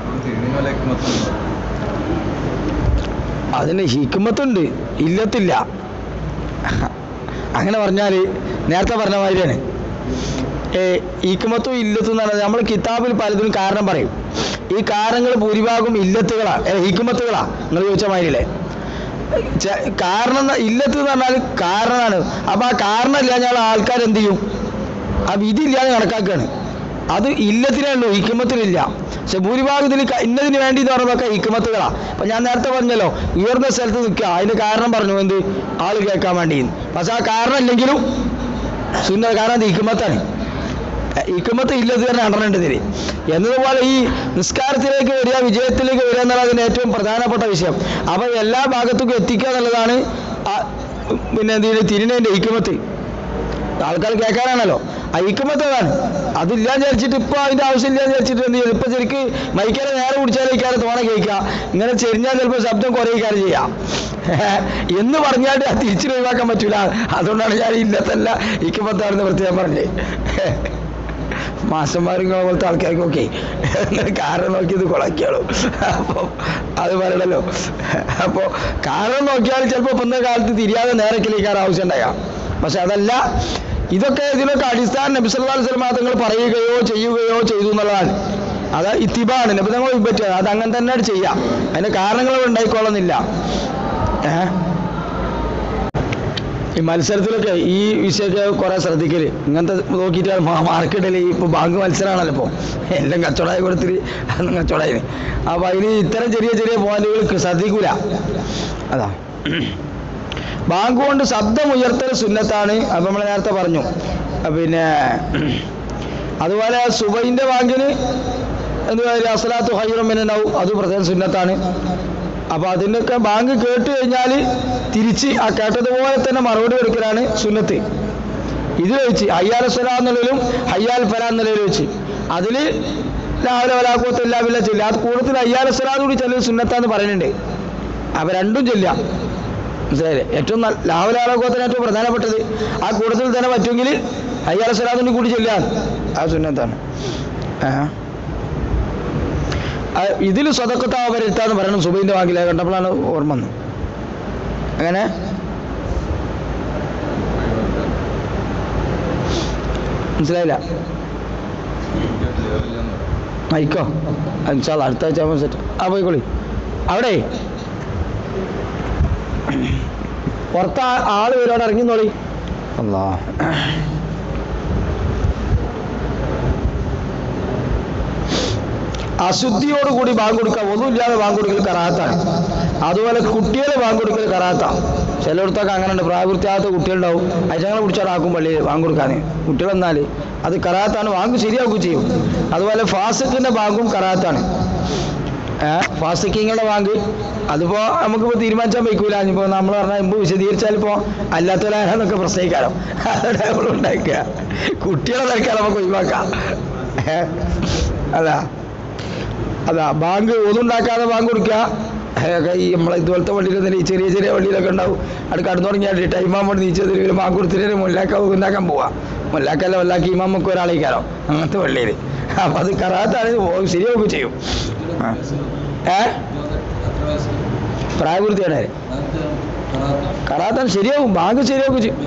അതിന് ഹിക്കുമത്തുണ്ട് ഇല്ലത്തില്ല അങ്ങനെ പറഞ്ഞാൽ നേരത്തെ പറഞ്ഞ മാതിരിയാണ് ഏ ഈക്കുമത്തും ഇല്ലത്തും എന്ന് പറഞ്ഞാൽ നമ്മൾ കിതാബിൽ പലതിനും കാരണം പറയും ഈ കാരണങ്ങൾ ഭൂരിഭാഗം ഇല്ലത്തുകളാ ഏ, ഹിക്കുമത്തുകളാ നിങ്ങൾ ചോദിച്ച മാതിരിയല്ലേ ചെ- കാരണം ന്ന- ഇല്ലത്ത് എന്ന് പറഞ്ഞാൽ കാരണമാണ് അപ്പൊ ആ കാരണം ഇല്ലാഞ്ഞാൽ ആൾക്കാർ എന്ത് ചെയ്യും ആ വിധി ഇല്ലാതെ കണക്കാക്കുകയാണ് അത് ഇല്ലത്തിനേ ഉള്ളൂ ഹിക്കുമത്തിനില്ല പക്ഷെ ഭൂരിഭാഗം ഇതിൽ ക- ഇന്നതിന് വേണ്ടി എന്ന് പറയുന്നതൊക്കെ ഹിക്കുമത്തുകളാ അപ്പൊ ഞാൻ നേരത്തെ പറഞ്ഞല്ലോ ഉയർന്ന സ്ഥലത്ത് നിൽക്കുക അതിന്റെ കാരണം പറഞ്ഞു എന്ത് ആള് കേൾക്കാൻ വേണ്ടി പക്ഷെ ആ കാരണം ഇല്ലെങ്കിലും സുന്ന കാരണം അത് ഹിക്കുമത്താണ് ഇക്കുമത്ത് ഇല്ലത് തന്നെ രണ്ടെണ്ണുണ്ട് ഇതിൽ എന്നതുപോലെ ഈ നിസ്കാരത്തിലേക്ക് വരിക വിജയത്തിലേക്ക് വരിക എന്നുള്ളത് അതിന് ഏറ്റവും പ്രധാനപ്പെട്ട വിഷയം അപ്പൊ എല്ലാ ഭാഗത്തേക്കും എത്തിക്കുക എന്നുള്ളതാണ് ആ- പിന്നെ എന്ത് തിരിനേന്റെ ഇക്കുമത്ത് ആൾക്കാർ കേൾക്കാനാണല്ലോ ആ ഇക്കുമത്ത് അതാണ് അതില്ലാന്ന് വിചാരിച്ചിട്ട് ഇപ്പൊ അതിന്റെ ആവശ്യമില്ലാന്ന് വിചാരിച്ചിട്ട് എന്ത് ചെയ്യും ഇപ്പൊ ശരിക്ക് മൈക്കാരെ നേരെ പിടിച്ചാലേക്കാരെ തോണ കേൾക്കുക ഇങ്ങനെ ചെരിഞ്ഞാൽ ചിലപ്പോൾ ശബ്ദം കുറയിക്കാറ് ചെയ്യാം എന്ന് പറഞ്ഞാൽ അത് തിരിച്ചു ഒഴിവാക്കാൻ പറ്റൂല അതുകൊണ്ടാണ് ഞാൻ ഇല്ലത്തല്ല ഇക്കുമത്താണെന്ന് പ്രത്യേകം പറഞ്ഞേ മാസന്മാരും ഇങ്ങളെ പോലത്തെ ആൾക്കാർക്കൊക്കെ കാരണം നോക്കി ഇത് കുളയ്ക്കാളൂ അപ്പോൾ അത് പറയണല്ലോ അപ്പോൾ കാരണം നോക്കിയാൽ ചിലപ്പോൾ ഇന്നത്തെ കാലത്ത് തിരിയാതെ നേരക്കിലേക്കാർ ആവശ്യം ഉണ്ടാകാം പക്ഷെ അതല്ല ഇതൊക്കെ ഇതിനൊക്കെ അടിസ്ഥാന നബിസല്ലാ സ്വലമാ തങ്ങൾ പറയുകയോ ചെയ്യുകയോ ചെയ്തു എന്നുള്ളതാണ് അത് ഇത്തിബാണ് നബി തങ്ങൾ പറ്റുക അത് അങ്ങനെ തന്നെ ചെയ്യാം അതിന്റെ കാരണങ്ങൾ ഉണ്ടായിക്കൊള്ളുന്നില്ല ഏഹ് ഈ മത്സരത്തിലൊക്കെ ഈ വിഷയമൊക്കെ കുറെ ശ്രദ്ധിക്കല് ഇങ്ങനത്തെ നോക്കിയിട്ട് മാർക്കിടല് ഇപ്പൊ ബാങ്ക് മത്സരമാണല്ലോ ഇപ്പൊ എല്ലാം കച്ചവടമായി കൊടുത്തിട്ട് അന്ന് കച്ചവടമായി അപ്പൊ അതിന് ഇത്തരം ചെറിയ ചെറിയ പോയിന്റുകൾ ശ്രദ്ധിക്കൂല അതാ ബാങ്ക് കൊണ്ട് ശബ്ദം ഉയർത്തൽ സുന്നത്താണ് അപ്പൊ നമ്മൾ നേരത്തെ പറഞ്ഞു അപ്പൊ പിന്നെ അതുപോലെ സുബൈന്റെ ബാങ്കിന് എന്തുവാ അസലാത്തു ഹൈറമിനാവും അത് പ്രധാന സുന്നത്താണ് അപ്പൊ അതിൻ്റെയൊക്കെ ബാങ്ക് കേട്ട് കഴിഞ്ഞാൽ തിരിച്ച് ആ കേട്ടതുപോലെ തന്നെ മറുപടി കൊടുക്കലാണ് സുന്നത്ത് ഇത് വെച്ച് അയ്യാൽ സ്വല എന്നുള്ളതിലും അയ്യാൽ ഫല എന്നുള്ളതിൽ വെച്ച് അതിൽ രാവിലെ വലാക്കൂത്തില്ല വില്ല ചെല്ല അത് കൂടുതൽ അയ്യാൽ സ്വലാദ് കൂടി ചിലർ സുന്നത്താന്ന് പറയുന്നുണ്ട് അപ്പൊ രണ്ടും ചെല്ലാം മനസ്സിലായില്ലേ ഏറ്റവും നല്ല രാവിലെ ആളാക്കോത്തിന് ഏറ്റവും പ്രധാനപ്പെട്ടത് ആ കൂടുതൽ തന്നെ പറ്റുമെങ്കിൽ അയ്യാൽ സ്വലാദിന് കൂടി ചെല്ലാൻ ആ സുന്നത്താണ് ആ ഇതിൽ സ്വതക്കത്താവ വരുത്താന്ന് പറയണം സുബൈന്റെ വാക്കിലെ കണ്ടപ്പോഴാണ് ഓർമ്മ വന്നത് അങ്ങനെ മനസ്സിലായില്ല മൈക്കോ ഇൻഷാല്ല അടുത്ത ആഴ്ച ആകുമ്പോൾ സെറ്റ് ആ പോയിക്കോളി അവിടെ പുറത്ത് ആ- ആള് വരുവാണ് ഇറങ്ങിന്നോളി അല്ലാ അശുദ്ധിയോടുകൂടി ബാങ്ക് കൊടുക്കുക ഒന്നുമില്ലാതെ ബാങ്ക് കൊടുക്കൽ കറാത്താണ് അതുപോലെ കുട്ടികളെ ബാങ്ക് കൊടുക്കൽ കറാത്താണ് ചിലയിടത്തൊക്കെ അങ്ങനെ ഉണ്ട് പ്രായപൂർത്തിയാകാത്ത കുട്ടികളുണ്ടാവും അയച്ചങ്ങളെ പിടിച്ചാടാക്കും പള്ളിയിൽ ബാങ്ക് കൊടുക്കാൻ കുട്ടികൾ എന്നാൽ അത് കറാത്താണ് ബാങ്ക് ശരിയാക്കുകയും ചെയ്യും അതുപോലെ ഫാസിക്കിന്റെ ബാങ്കും കറാത്താണ് ഫാസിക്കിങ്ങളുടെ ബാങ്ക് അതിപ്പോ നമുക്കിപ്പോ തീരുമാനിച്ചാൽ വയ്ക്കൂല ഇനിയിപ്പോ നമ്മൾ പറഞ്ഞാൽ മുമ്പ് വിശദീകരിച്ചാൽ ഇപ്പോ അല്ലാത്തവരാണെന്നൊക്കെ പ്രശ്നിക്കാലോ അതോടെ നമ്മൾ ഉണ്ടാക്കുക കുട്ടികളെ തൽക്കാലം നമുക്ക് ഒഴിവാക്കാം ഏ? അതാ അതാ ബാങ്ക് ഒന്നുണ്ടാക്കാതെ ബാങ്ക് കൊടുക്കുക ഒക്കെ ഈ നമ്മളെ ഇതുപോലത്തെ വണ്ടിയിൽ തന്നെ ഈ ചെറിയ ചെറിയ വണ്ടിയിലൊക്കെ ഉണ്ടാവും അത് കടന്നു തുടങ്ങിയാൽ ടൈം ആകുമ്പോൾ നീച്ചതിൽ ബാങ്ക് കൊടുത്തിട്ട് മുല്ലാക്ക ഉണ്ടാക്കാൻ പോവാ മുല്ലാക്കല്ല മുല്ലാക്കി ഇമാമൊക്കെ ഒരാളേക്കാരോ അങ്ങനത്തെ വള്ളിയിൽ അപ്പൊ അത് കറാത്താണ് ശരിയാവുകയും ചെയ്യും ആ. ഏ പ്രായപൂർത്തിയാണ് കറാത്താണ് ശരിയാവും ബാങ്ക് ശരിയാവുകയും ചെയ്യും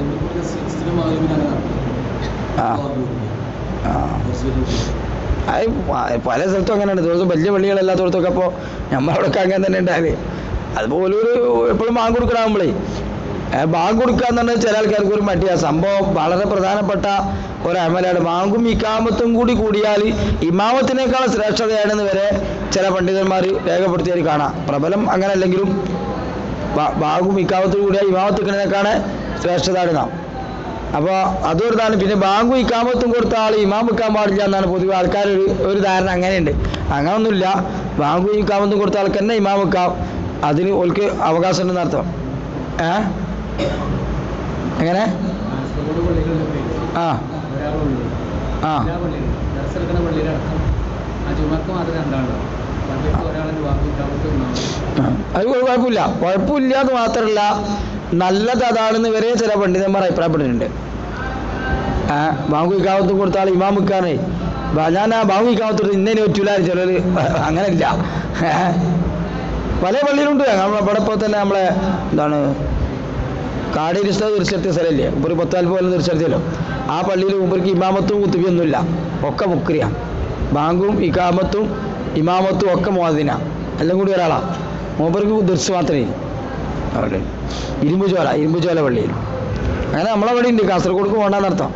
ആ ആ അത് പ- പല സ്ഥലത്തും അങ്ങനെയാണ് ദിവസം വലിയ പള്ളികളല്ലാത്തടത്തൊക്കെ അപ്പോൾ നമ്മളവിടെയൊക്കെ അങ്ങനെ തന്നെ ഉണ്ടായത് അതുപോലെ ഒരു എപ്പോഴും ബാങ്ക് കൊടുക്കണാകുമ്പോഴേ ഏ, ബാങ്ക് കൊടുക്കുക എന്ന് പറഞ്ഞാൽ ചില ആൾക്കാർക്ക് ഒരു മടിയാ സംഭവം വളരെ പ്രധാനപ്പെട്ട ഒരു അമലാണ് ബാങ്കും ഇക്കാമത്തും കൂടി കൂടിയാൽ ഇമാമത്തിനേക്കാൾ ശ്രേഷ്ഠതയാണെന്ന് വരെ ചില പണ്ഡിതന്മാർ രേഖപ്പെടുത്തിയത് കാണാം പ്രബലം അങ്ങനെ അല്ലെങ്കിലും ബാ- ബാങ്കും ഇക്കാമത്തും കൂടിയാൽ ഇമാമത്തിനേക്കാണ് ശ്രേഷ്ഠതയാണ് നാം അപ്പോൾ അതൊരിതാണ് പിന്നെ ബാങ്കും ഇക്കാമത്തും കൊടുത്ത ആൾ ഇമാം വെക്കാൻ പാടില്ല എന്നാണ് പൊതുവെ ആൾക്കാർ ഒരു ഒരു ധാരണ അങ്ങനെയുണ്ട് അങ്ങനൊന്നുമില്ല ബാങ്കും ഇക്കാമത്തും കൊടുത്ത ആൾക്ക് തന്നെ ഇമാം വെക്കാം അതിന് ഓൾക്ക് അവകാശം ഉണ്ടെന്ന് അർത്ഥം ഏ എങ്ങനെ കാസർഗോഡ് പള്ളികളിലൊക്കെ ആ ഒരാളുള്ളൂ ആ എല്ലാ പള്ളിയിലും ദർശനക്കുന്ന പള്ളിയിലടക്കം ആ ചുമക്ക് മാത്രം രണ്ടാളുണ്ടാവും പള്ളിക്ക് ഒരാളിന് വാങ്ങി ആ, അത് ഒരു കുഴപ്പമില്ല കുഴപ്പമില്ല എന്ന് മാത്രമല്ല നല്ലത് അതാണെന്ന് വരെ ചില പണ്ഡിതന്മാർ അഭിപ്രായപ്പെട്ടിട്ടുണ്ട് ആ ബാങ്കു ഇക്കാമത്തും കൊടുത്താൽ ഇമാം വെക്കാനേ ബ- ഞാൻ ആ ബാങ്കു ഇക്കാമത്തോട് ഇന്നേനെ പറ്റൂല ചിലർ അങ്ങനെയില്ല ഏ? പല പള്ളിയിലുണ്ട് നമ്മൾ ഇവിടെ ഇപ്പോൾ തന്നെ നമ്മളെ എന്താണ് കാടിരിസ്ഥ തീർച്ചയായിട്ടും സ്ഥലമില്ലേ ഒരു പത്താൽപ്പ് പോലെ തീർച്ചയായിട്ടുമല്ലോ ആ പള്ളിയിൽ മുമ്പർക്ക് ഇമാമത്തും കുത്തുബിയൊന്നുമില്ല ഒക്കെ മുക്രിയ ബാങ്കും ഇക്കാമത്തും ഇമാമത്തും ഒക്കെ മോദിന എല്ലാം കൂടി ഒരാളാ മൂപ്പർക്ക് ദർശ് മാത്രമേ അവിടെ ഇരുമ്പ് ചോല ഇരുമ്പ് ചോല പള്ളിയിൽ അങ്ങനെ നമ്മളെ പള്ളി ഉണ്ട് കാസർഗോഡ് പോകണ്ടെന്നർത്ഥം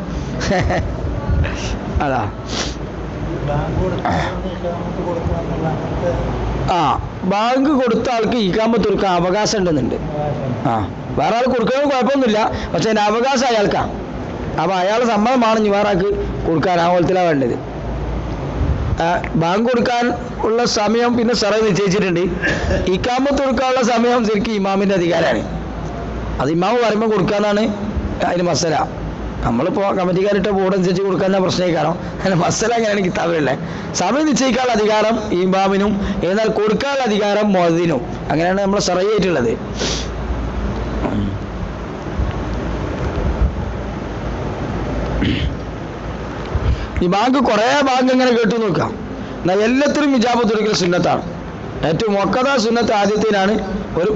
അതാ ആ ബാങ്ക് കൊടുത്ത ആൾക്ക് ഇക്കാമത്ത് കൊടുക്കാൻ അവകാശം ഉണ്ടെന്നുണ്ട് ആ വേറെ ആൾ കൊടുക്കുന്നത് കുഴപ്പമൊന്നുമില്ല പക്ഷെ അതിന് അവകാശം അയാൾക്കാണ് അപ്പൊ അയാൾ സമ്മതമാണ് ഇനി വേറെ ആൾക്ക് കൊടുക്കാൻ ആ പോലത്തിലാണ് വേണ്ടത് ആ, ബാങ്ക് കൊടുക്കാൻ ഉള്ള സമയം പിന്നെ സാറേ നിശ്ചയിച്ചിട്ടുണ്ട് ഇക്കാമത്ത് കൊടുക്കാനുള്ള സമയം ശരിക്കും ഇമാമിന്റെ അധികാരമാണ് അത് ഇമാമ് പറയുമ്പോൾ കൊടുക്കാന്നാണ് അതിന് മസല നമ്മളിപ്പോ കമ്മിറ്റിക്കാരിട്ട ബോർഡ് അനുസരിച്ച് കൊടുക്കാൻ പ്രശ്നമേ കാരണം അതിന് മസല അങ്ങനെയാണ് കിതാബുള്ളത് സമയം നിശ്ചയിക്കാനുള്ള അധികാരം ഇമാമിനും എന്നാൽ കൊടുക്കാനുള്ള അധികാരം മോദിനും അങ്ങനെയാണ് നമ്മൾ സറയായിട്ടുള്ളത് ഈ ബാങ്ക് കുറേ ബാങ്ക് ഇങ്ങനെ കേട്ടു നോക്കാം എന്നാൽ എല്ലാത്തിനും ഇജാബത്ത് ഒരിക്കലും സുന്നത്താണ് ഏറ്റവും മൊക്കത സുന്നത്ത് ആദ്യത്തിനാണ് ഒരു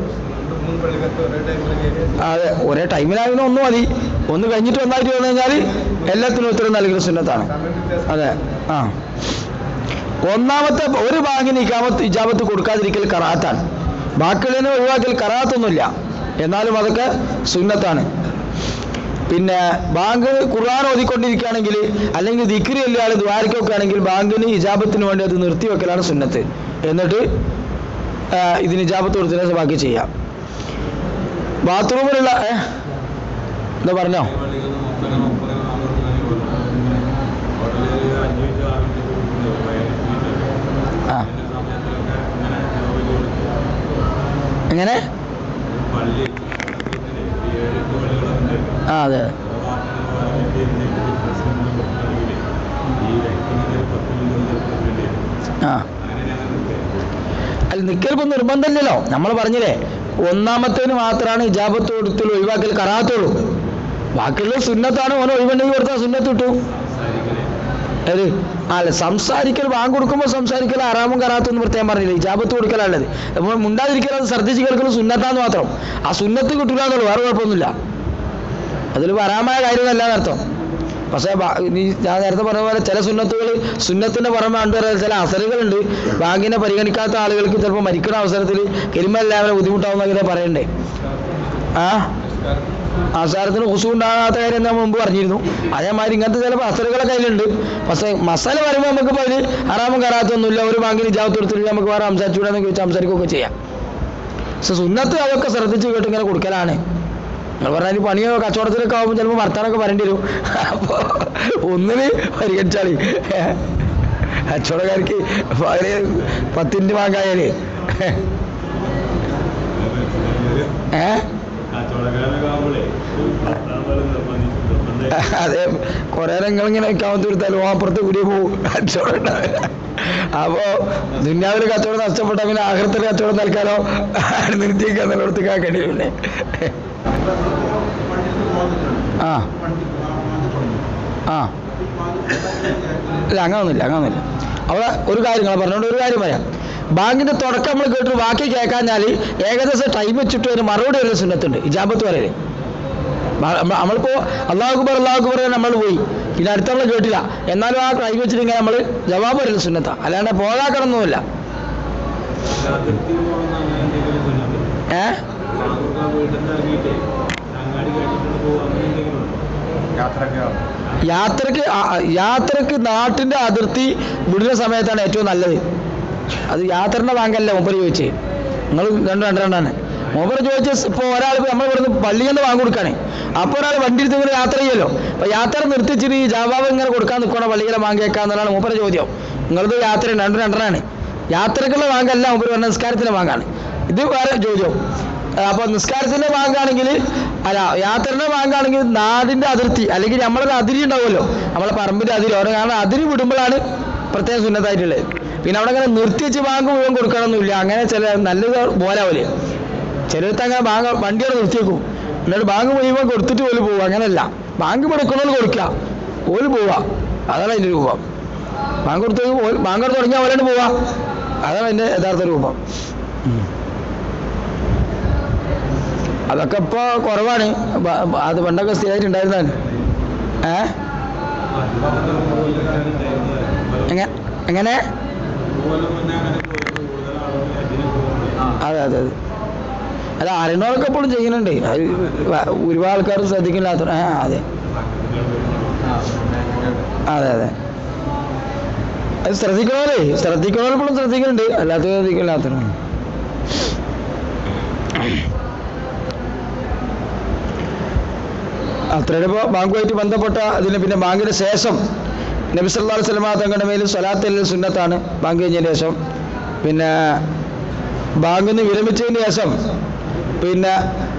അതെ ഒരേ ടൈമിലായിരുന്നു ഒന്ന് മതി ഒന്ന് കഴിഞ്ഞിട്ട് ഒന്നായിട്ട് വന്നു കഴിഞ്ഞാൽ എല്ലാത്തിനും ഉത്തരം നൽകുന്ന സുന്നത്താണ് അതെ ആ ഒന്നാമത്തെ ഒരു ബാങ്കിന് ഇക്കാമത്ത് ഇജാബത്ത് കൊടുക്കാതിരിക്കൽ കറാത്താണ് ബാക്കിയുള്ളതിനെ ഒഴിവാക്കൽ കറാത്തൊന്നുമില്ല എന്നാലും അതൊക്കെ സുന്നത്താണ് പിന്നെ ബാങ്ക് ഖുർആൻ ഓതിക്കൊണ്ടിരിക്കുകയാണെങ്കിൽ അല്ലെങ്കിൽ ദിക്രി അല്ലാതെ ദ്വാരക്കൊക്കെ ആണെങ്കിൽ ബാങ്കിന് ഇജാബത്തിന് വേണ്ടി അത് നിർത്തിവെക്കലാണ് സുന്നത്ത് എന്നിട്ട് ആ, ഇതിന് ഇജാബത്ത് കൊടുത്തതിനെ ബാക്കി ചെയ്യാം ബാത്റൂമിലുള്ള ഏ? എന്താ പറഞ്ഞോ ആ എങ്ങനെ ആ അതെ ആ അല്ല നിൽക്കലിപ്പോ നിർബന്ധമില്ലല്ലോ നമ്മൾ പറഞ്ഞില്ലേ ഒന്നാമത്തേന് മാത്രമാണ് ഇജാബത്ത് കൊടുത്തുള്ളൂ ഒഴിവാക്കൽ കറാത്തുള്ളൂ ബാക്കിയുള്ള സുന്നത്താണ് ഓനെ ഒഴിവുണ്ടെങ്കിൽ കൊടുത്താൽ സുന്നത്ത് കിട്ടും ഏത് ആ, അല്ല സംസാരിക്കൽ ബാങ്ക് കൊടുക്കുമ്പോൾ സംസാരിക്കൽ ആറാമും കറാത്തൊന്നും പ്രത്യേകം പറഞ്ഞില്ല ഇജാബത്ത് കൊടുക്കലുള്ളത് അപ്പോൾ മുണ്ടാതിരിക്കൽ അത് ശ്രദ്ധിച്ച് കേൾക്കുന്നത് സുന്നത്താന്ന് മാത്രം ആ സുന്നത്ത് കിട്ടില്ല എന്നുള്ളൂ വേറെ കുഴപ്പമൊന്നുമില്ല അതിൽ വരാമായ കാര്യമല്ല എന്നർത്ഥം പക്ഷേ ബാ- ഈ ഞാൻ നേരത്തെ പറഞ്ഞ പോലെ ചില സുന്നത്തുകൾ സുന്നത്തിന്റെ പുറമെ കണ്ടുവരാൻ ചില അസറുകളുണ്ട് ബാങ്കിനെ പരിഗണിക്കാത്ത ആളുകൾക്ക് ചിലപ്പോൾ മരിക്കുന്ന അവസരത്തിൽ കരിമല്ലാവരെ ബുദ്ധിമുട്ടാവുന്നൊക്കെ പറയണ്ടേ ആ ആചാരത്തിന് കുസു ഉണ്ടാകാത്ത കാര്യം ഞാൻ മുമ്പ് പറഞ്ഞിരുന്നു അതേമാതിരി ഇങ്ങനത്തെ ചില അസറുകളെ കയ്യിലുണ്ട് പക്ഷേ മസാല വരുമ്പോൾ നമുക്ക് അതിൽ ഹറാമും കറാത്തൊന്നുമില്ല ഒരു ബാങ്കിന് ജാവത്ത് കൊടുത്തിട്ട് നമുക്ക് വേറെ സംസാരിച്ചുകൂടാന്ന് ചോദിച്ചാൽ സംസാരിക്കുകയൊക്കെ ചെയ്യാം പക്ഷെ സുന്നത്ത് അതൊക്കെ ശ്രദ്ധിച്ച് കേട്ട് ഇങ്ങനെ കൊടുക്കലാണ് നിങ്ങൾ പറഞ്ഞാൽ ഈ പണിയോ കച്ചവടത്തിലൊക്കെ ആകുമ്പോൾ ചിലപ്പോൾ വർത്താനൊക്കെ പറയേണ്ടി വരും അപ്പോൾ ഒന്നിന് പരിഗണിച്ചാളി കച്ചവടക്കാർക്ക് പകല് പത്തിൻ്റെ വാങ്ങായാലേ ഏ അതെ കുറെ രംഗങ്ങളിങ്ങനെ കാമത്ത് കൊടുത്താലും അപ്പുറത്ത് കൂടി പോകും കച്ചവടം ഉണ്ടാവില്ല അപ്പോ ദുന്യാവിൽ കച്ചവടം നഷ്ടപ്പെട്ട പിന്നെ ആഹൃത്തിൽ കച്ചവടം നൽകാനോ നിർത്തിയേക്കാൻ നിലനിർത്തി കാക്കേണ്ടി പിന്നെ ആ ആ ഇല്ല അങ്ങനൊന്നുമില്ല അങ്ങനൊന്നുമില്ല അവിടെ ഒരു കാര്യം നിങ്ങൾ പറഞ്ഞോണ്ട് ഒരു കാര്യം പറയാം ബാങ്കിന്റെ തുടക്കം നമ്മൾ കേട്ടു ബാക്കി കേൾക്കാഞ്ഞാൽ ഏകദേശം ടൈം വെച്ചിട്ട് ഒരു മറുപടി ഒരു സുന്നത്തുണ്ട് ഇജാബത്ത് വരെ നമ്മളിപ്പോ അള്ളാഹു അക്ബർ അള്ളാഹു അക്ബർ നമ്മൾ പോയി പിന്നെ അടുത്ത നമ്മൾ കേട്ടില്ല എന്നാലും ആ ടൈം വെച്ചിട്ട് ഇങ്ങനെ നമ്മൾ ജവാബ് വരല് സുന്നത്ത അല്ലാണ്ട് പോകാക്കണമെന്നൊന്നുമില്ല ഏ അങ്ങാടി കഴിഞ്ഞിട്ട് പോകും അങ്ങനെ എന്തെങ്കിലും ഉണ്ടോ യാത്രയൊക്കെ യാത്രക്ക് ആ- ആ- യാത്രക്ക് നാട്ടിന്റെ അതിർത്തി വിടുന്ന സമയത്താണ് ഏറ്റവും നല്ലത് അത് യാത്രയുടെ ബാങ്കല്ല മൂപ്പര് ചോദിച്ചേ നിങ്ങൾ രണ്ട് രണ്ട് രണ്ടാണ് മൂപ്പര് ചോദിച്ച ഇപ്പോൾ ഒരാൾ നമ്മൾ ഇവിടുന്ന് പള്ളിയിൽ നിന്ന് വാങ്ങി കൊടുക്കാണ് അപ്പോൾ ഒരാൾ വണ്ടി എടുത്ത് ഇങ്ങനെ യാത്ര ചെയ്യുമല്ലോ അപ്പോൾ യാത്ര നിർത്തിച്ചിട്ട് ഈ ജാവാബ് ഇങ്ങനെ കൊടുക്കാൻ നിൽക്കണോ പള്ളിയിലെ വാങ്ങി വെക്കാന്നുള്ളതാണ് മൂപ്പര് ചോദ്യം നിങ്ങളത് യാത്ര രണ്ട് രണ്ടരാണ് യാത്രക്കുള്ള വാങ്കല്ല മൂപ്പര് പറഞ്ഞ നിസ്കാരത്തിന്റെ വാങ്ങാണ് ഇത് വേറെ ചോദ്യം അപ്പൊ നിസ്കാരത്തിന്റെ ബാങ്കാണെങ്കിൽ അല്ല യാത്രയുടെ ബാങ്കാണെങ്കിൽ നാടിന്റെ അതിർത്തി അല്ലെങ്കിൽ നമ്മളൊരു അതിരി ഉണ്ടാവുമല്ലോ നമ്മളെ പറമ്പിന്റെ അതിരി ഓരോ കാരണം അതിരി വിടുമ്പോഴാണ് പ്രത്യേകം സുന്നത്തായിട്ടുള്ളത് പിന്നെ അവിടെ അങ്ങനെ നിർത്തിവെച്ച് ബാങ്ക് മുഴുവൻ കൊടുക്കണമെന്നില്ല അങ്ങനെ ചില നല്ലത് പോലാവൂലേ ചിലർക്ക് അങ്ങനെ ബാങ്ക് വണ്ടിയോടെ നിർത്തിയേക്കും എന്നിട്ട് ബാങ്ക് മുഴുവൻ കൊടുത്തിട്ട് പോലും പോവുക അങ്ങനെയല്ല ബാങ്ക് കൊടുക്കണമെന്ന് കൊടുക്കുക ഓല് പോവുക അതാണ് അതിന്റെ രൂപം ബാങ്ക് കൊടുത്ത് ബാങ്ക് കൊടുത്ത് തുടങ്ങിയാൽ ഓലാണ് പോവുക അതാണ് അതിന്റെ യഥാർത്ഥ രൂപം ഉം. അതൊക്കെ ഇപ്പൊ കുറവാണ് ബ- ബ- അത് പണ്ടൊക്കെ സ്ഥിരമായിട്ട് ഉണ്ടായിരുന്നാണ് ഏ എങ്ങനെ എങ്ങനെ അതെ അതെ അതെ അല്ല അറിയണവരൊക്കെ എപ്പോഴും ചെയ്യുന്നുണ്ട് അത് വ- ഒരുപാട് ആൾക്കാർ ശ്രദ്ധിക്കില്ലാത്ത ആ അതെ അതെ അതെ അത് ശ്രദ്ധിക്കണമല്ലേ ശ്രദ്ധിക്കണവരെപ്പോഴും ശ്രദ്ധിക്കുന്നുണ്ട് അല്ലാത്ത ശ്രദ്ധിക്കില്ലാത്തവരാണ് അത്രയുടെ ഇപ്പോൾ ബാങ്കുമായിട്ട് ബന്ധപ്പെട്ട അതിന് പിന്നെ ബാങ്കിന് ശേഷം നബി സല്ലല്ലാഹു അലൈഹി വസല്ലമ തങ്ങളുടെ മേൽ സ്വലാത്തിൽ സുന്നത്താണ് ബാങ്ക് കഴിഞ്ഞതിന് ശേഷം പിന്നെ ബാങ്കിൽ നിന്ന് വിരമിച്ചതിന് ശേഷം പിന്നെ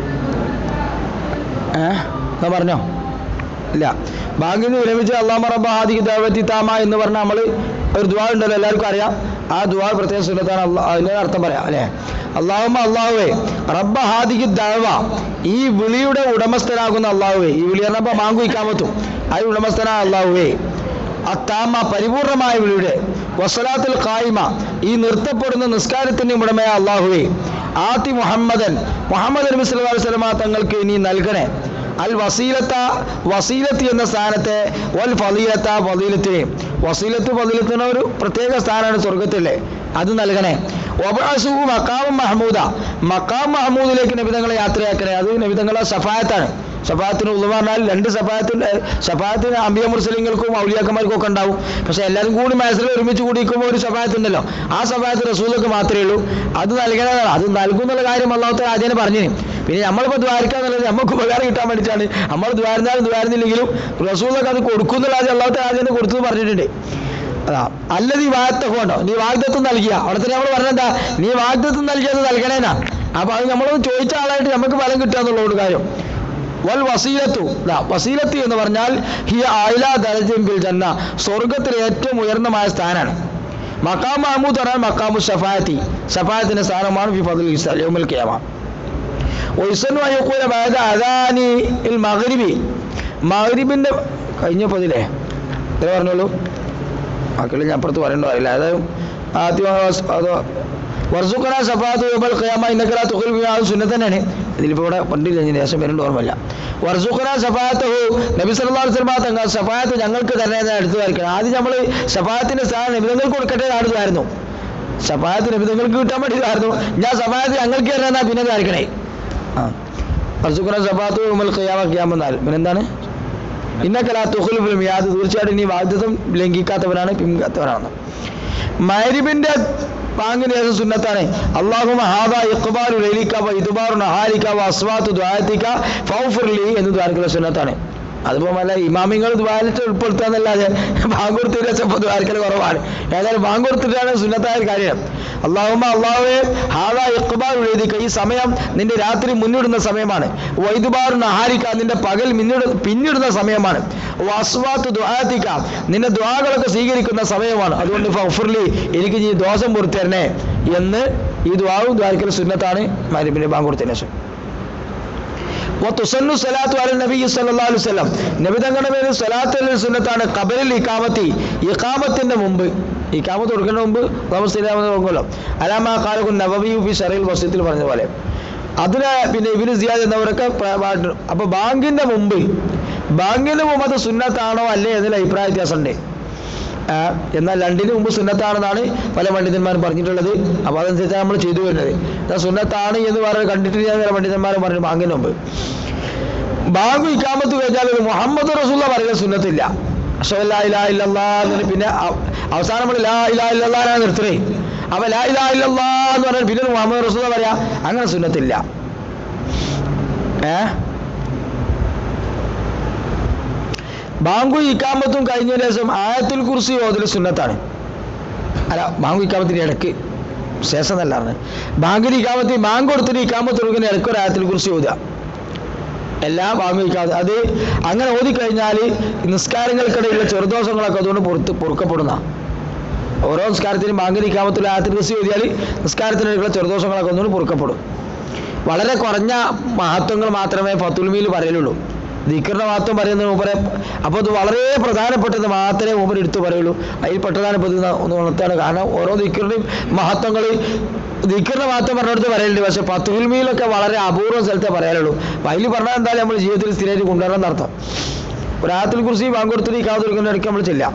ഏ എന്നാ പറഞ്ഞോ ഇല്ല ബാങ്കിൽ നിന്ന് വിരമിച്ച് അള്ളാഹ് റബ്ബ ഹാദിക്ക് ദാവത്തി താമ എന്ന് പറഞ്ഞ നമ്മൾ ഒരു ദുവാ ഉണ്ടല്ലോ എല്ലാവർക്കും അറിയാം ആ ദുവാ പ്രത്യേകം സുന്നത്താണ് അള്ളാഹ് അതിൻ്റെ അർത്ഥം പറയാം അല്ലേ അള്ളാഹുമ്മ അള്ളാഹുവേ റബ്ബ ഹാദിക്ക് ദാവ ഈ വിളിയുടെ ഉടമസ്ഥനാകുന്ന അള്ളാഹുവേ ഈ വിളി പറഞ്ഞപ്പോൾ മാങ്കു ഇക്കാമത്തും ആ ഉടമസ്ഥനായ അള്ളാഹുവേ അത്താമ പരിപൂർണമായ വിളിയുടെ വസലാത്തുൽ ഖായിമ ഈ നിർത്തപ്പെടുന്ന നിസ്കാരത്തിന്റെ ഉടമയായ അള്ളാഹുവേ ആത്തി മുഹമ്മദൻ മുഹമ്മദ് നബി സല്ലല്ലാഹു അലൈഹി വസല്ലമ തങ്ങൾക്ക് ഇനി നൽകണേ അൽ വസീലത്ത വസീലത്ത് എന്ന സ്ഥാനത്തെ വൽ ഫലീലത്ത ഫലീലത്തിനെ വസീലത്ത് ഫലീലത്തിന് ഒരു പ്രത്യേക സ്ഥാനമാണ് സ്വർഗത്തിലെ അത് നൽകണേ ഒബാസു മക്കാം മഹമൂദ മക്കാം മഹമൂദിലേക്ക് നബിതങ്ങളെ യാത്രയാക്കണേ അത് നബിതങ്ങളെ സഫായത്താണ് സഫായത്തിന് ഉള്ള പറഞ്ഞാൽ രണ്ട് സഫായത്തിന് സഫായത്തിന് അമ്പിയ മുസ്ലിങ്ങൾക്കും ഔലിയാക്കന്മാർക്കും ഒക്കെ ഉണ്ടാവും പക്ഷെ എല്ലാവരും കൂടി മനസ്സിൽ ഒരുമിച്ച് കൂടിക്കുമ്പോൾ ഒരു സഫായത്ത് ഉണ്ടല്ലോ ആ സഫായത്ത് റസൂലൊക്കെ മാത്രമേ ഉള്ളൂ അത് നൽകണതാണ് അത് നൽകും എന്നുള്ള കാര്യം അള്ളാഹത്തെ ആദ്യം പറഞ്ഞു പിന്നെ നമ്മളിപ്പോൾ ദ്വാരിക്കാന്നുള്ളത് നമുക്ക് ഉപകാരം കിട്ടാൻ വേണ്ടിയിട്ടാണ് നമ്മൾ ദ്വാരുന്നാലും ദ്വാരുന്നില്ലെങ്കിലും റസൂലൊക്കെ അത് കൊടുക്കുന്നുള്ള ആദ്യം അള്ളാഹത്തെ ആദ്യം കൊടുത്തു പറഞ്ഞിട്ടുണ്ട് അതാ അല്ലത് ഈ വാഗ്ദത്വം കൊണ്ടോ നീ വാഗ്ദത്വം നൽകിയ അവിടെ തന്നെ നമ്മൾ പറഞ്ഞെന്താ നീ വാഗ്ദത്വം നൽകിയത് നൽകണേനാ അപ്പൊ അത് നമ്മളൊന്ന് ചോദിച്ച ആളായിട്ട് നമുക്ക് ഫലം കിട്ടുക എന്നുള്ള കാര്യം വൽ വസീലത്തു ദാ വസീലത്ത് എന്ന് പറഞ്ഞാൽ ഹിയ ആയില ദരജം ബിൽ ജന്ന സ്വർഗത്തിലെ ഏറ്റവും ഉയർന്നമായ സ്ഥാനാണ് മക്കാം മഹമൂദ് പറഞ്ഞാൽ മക്കാമു ഷഫായത്തി ഷഫായത്തിന്റെ സ്ഥാനമാണ് ഫി ഫضل യൗമൽ ഖിയാമ വയസ്സനു അയ്യക്കൂല ബാദ അദാനി ഇൽ മഗ്രിബി മഗ്രിബിന്റെ കഴിഞ്ഞപ്പതിലേ എത്ര പറഞ്ഞോളൂ മക്കളെ ഞാൻ അപ്പുറത്ത് പറയണ്ടോ അറിയില്ല അതായത് ആദ്യം അതോ വർസുക്കന സഫാത്ത് യൗമൽ ഖിയാമ ഇന്നക്കല തുഖിൽ ബിഹാ സുന്നത്ത് തന്നെയാണ് ഇതിലിപ്പോൾ ഇവിടെ പണ്ടില്ല ഇതിന് ശേഷം വരുന്നുണ്ട് ഓർമ്മയില്ല വർസുഖന സഫാത്തഹു നബി സല്ലല്ലാഹു അലൈഹി വസല്ലം തങ്ങൾ സഫാത്ത് ഞങ്ങൾക്ക് തന്നെ എന്ന് എടുത്തു വരയ്ക്കണം ആദ്യം നമ്മൾ സഫാത്തിന്റെ സ്ഥാനം നബിതങ്ങൾക്ക് കൊടുക്കട്ടെ നാടുമായിരുന്നു സഫാത്ത് നബിതങ്ങൾക്ക് കിട്ടാൻ വേണ്ടിയിട്ടായിരുന്നു ഞാൻ സഫാത്ത് ഞങ്ങൾക്ക് തന്നെ എന്നാ പിന്നെ ധാരിക്കണേ ആ വർസുഖന സഫാത്ത് ഉമൽ ഖിയാമ ഖിയാമെന്നാൽ പിന്നെന്താണ് ഇന്നക്കലാ തുഖുൽ മിയാദ് തീർച്ചയായിട്ടും ഇനി വാഗ്ദത്തം ലംഘിക്കാത്തവരാണ് പിൻകാത്തവരാണ് മരിബിന്റെ പാങ്ങിന് ശേഷം സുന്നത്താണ് അള്ളാഹുമ ഹാദ ഇഖ്ബാലു ലൈലിക വ ഇദ്ബാറു നഹാലിക വ അസ്വാത്തു ദുആതിക ഫൗഫിർലി എന്ന് ദ്വാരക്കുള്ള സുന്നത്താണ് അതിപ്പോ വല്ല ഇമാമിങ്ങൾ ദ്വാരത്തിൽ ഉൾപ്പെടുത്താന്നല്ലാതെ ബാങ്കുർത്തിയുടെ ചിലപ്പോൾ ദ്വാരക്കൽ കുറവാണ് ഏതായാലും ബാങ്കുർത്തിട്ടാണ് സുന്നത്തായ ഒരു കാര്യം അള്ളാഹുമ അള്ളാഹുവെ ഹാദ ഇഖ്ബാലു ലൈലിക ഈ സമയം നിന്റെ രാത്രി മുന്നിടുന്ന സമയമാണ് വൈദ്ബാറു നഹാരിക നിന്റെ പകൽ മിന്നിട പിന്നിടുന്ന സമയമാണ് വസ്വാത്ത് ദുആതിക നിന്റെ ദ്വാകളൊക്കെ സ്വീകരിക്കുന്ന സമയമാണ് അതുകൊണ്ട് ഫൗഫുർലി എനിക്ക് നീ ദോഷം പൊറുത്തരണേ എന്ന് ഈ ദ്വാവും ദ്വാരക്കൽ സുന്നത്താണ് മരിബിന്റെ ബാങ്കുർത്തിന് ശേഷം തുസന്നു സലാത്തു അല നബി സല്ലല്ലാഹു അലൈഹി വസല്ലം നബി തങ്ങളുടെ പേര് സലാത്ത് സുന്നത്താണ് ഖബറിൽ ഇഖാമത്തി ഇഖാമത്തിന്റെ മുമ്പ് ഇഖാമത്ത് കൊടുക്കുന്നതിന് മുമ്പ് താമസിക്കാമെന്ന് നോക്കുമല്ലോ അലാമ കാലകുൻ നബവി ഫി ഷറയിൽ വസ്യത്തിൽ പറഞ്ഞ പോലെ അതിന് പിന്നെ ഇബിന് സിയാദ് എന്നവരൊക്കെ പ്ര- പാട്ട് അപ്പൊ ബാങ്കിന്റെ മുമ്പ് ബാങ്കിന്റെ മുമ്പ് അത് സുന്നത്താണോ അല്ലേ എന്നതിൽ അഭിപ്രായ വ്യത്യാസമുണ്ട് ആ, എന്നാൽ രണ്ടിന് മുമ്പ് സുന്നത്താണെന്നാണ് പല പണ്ഡിതന്മാരും പറഞ്ഞിട്ടുള്ളത് അപ്പൊ അതനുസരിച്ചാണ് നമ്മൾ ചെയ്തു വരുന്നത് എന്നാൽ സുന്നത്താണ് എന്ന് പറഞ്ഞ് കണ്ടിട്ട് ഞാൻ ചില പണ്ഡിതന്മാരും പറഞ്ഞു ബാങ്കിന് മുമ്പ് ബാങ്ക് ഇക്കാമത്ത് കഴിഞ്ഞാൽ ഒരു മുഹമ്മദ് റസൂല്ല പറയുന്ന സുന്നത്തില്ല അഷ്ഹദു അല്ലാ ഇലാഹ ഇല്ലല്ലാഹ് എന്നിട്ട് പിന്നെ അവ- അവസാനം നമ്മൾ ലാ ഇലാഹ ഇല്ലല്ലാഹ് നിർത്തണേ അപ്പൊ ലാ ഇലാഹ ഇല്ലല്ലാഹ് എന്ന് പറഞ്ഞാൽ പിന്നെ മുഹമ്മദ് റസൂല്ല പറയാ അങ്ങനെ സുന്നത്തില്ല ഏ ബാങ്കു ഇക്കാമത്തും കഴിഞ്ഞ ശേഷം ആയത്തുൽ കുർസി ഓതൽ സുന്നത്താണ് അല്ല ബാങ്കു ഇക്കാമത്തിന്റെ ഇടയ്ക്ക് ശേഷം എന്നല്ലാണ് ബാങ്കിന് ഇക്കാമത്ത് ബാങ്ക് കൊടുത്തിട്ട് ഇക്കാമത്ത് കൊടുക്കുന്ന ഇടയ്ക്ക് ഒരു ആയത്തുൽ കുർസി ഓതുക എല്ലാ ബാങ്ക് ഇക്കാമത്ത് അത് അങ്ങനെ ഓതിക്കഴിഞ്ഞാൽ നിസ്കാരങ്ങൾക്കിടയിലുള്ള ചെറുദോഷങ്ങളൊക്കെ അതുകൊണ്ട് പുറത്ത് പൊറുക്കപ്പെടുന്ന ഓരോ നിസ്കാരത്തിനും ബാങ്കിന് ഇക്കാമത്തിൽ ആയത്തുൽ കുർസി ഓതിയാൽ നിസ്കാരത്തിനിടയിലുള്ള ചെറുദോഷങ്ങളൊക്കെ ഒന്നുകൂടി പൊറുക്കപ്പെടും വളരെ കുറഞ്ഞ മഹത്വങ്ങൾ മാത്രമേ ഫത്തുൽമിയിൽ പറയലുള്ളൂ ദിക്കറിന്റെ മഹത്വം പറയുന്നത് മൂപ്പരെ അപ്പോൾ അത് വളരെ പ്രധാനപ്പെട്ടത് മാത്രമേ മൂപ്പർ എടുത്തു പറയുള്ളൂ അതിൽ പെട്ടതാണ് ഇപ്പോൾ ഇത് ഒന്ന് ഉണർത്താണ് കാരണം ഓരോ ദിക്കറിന്റെയും മഹത്വങ്ങൾ ദിക്കറിന്റെ മഹത്വം പറഞ്ഞെടുത്ത് പറയലുണ്ട് പക്ഷെ ഫത്തുൽമിയിലൊക്കെ വളരെ അപൂർവ സ്ഥലത്തേ പറയാനുള്ളൂ അപ്പോൾ അതിൽ പറഞ്ഞാൽ എന്തായാലും നമ്മൾ ജീവിതത്തിൽ സ്ഥിരമായിട്ട് കൊണ്ടുവരണം എന്നർത്ഥം ഒരാത്തിൽ കുറിച്ച് ബാങ്ക് കൊടുത്തിട്ട് ഈ കാത്തിരിക്കുന്ന ഇടയ്ക്ക് നമ്മൾ ചെല്ലാം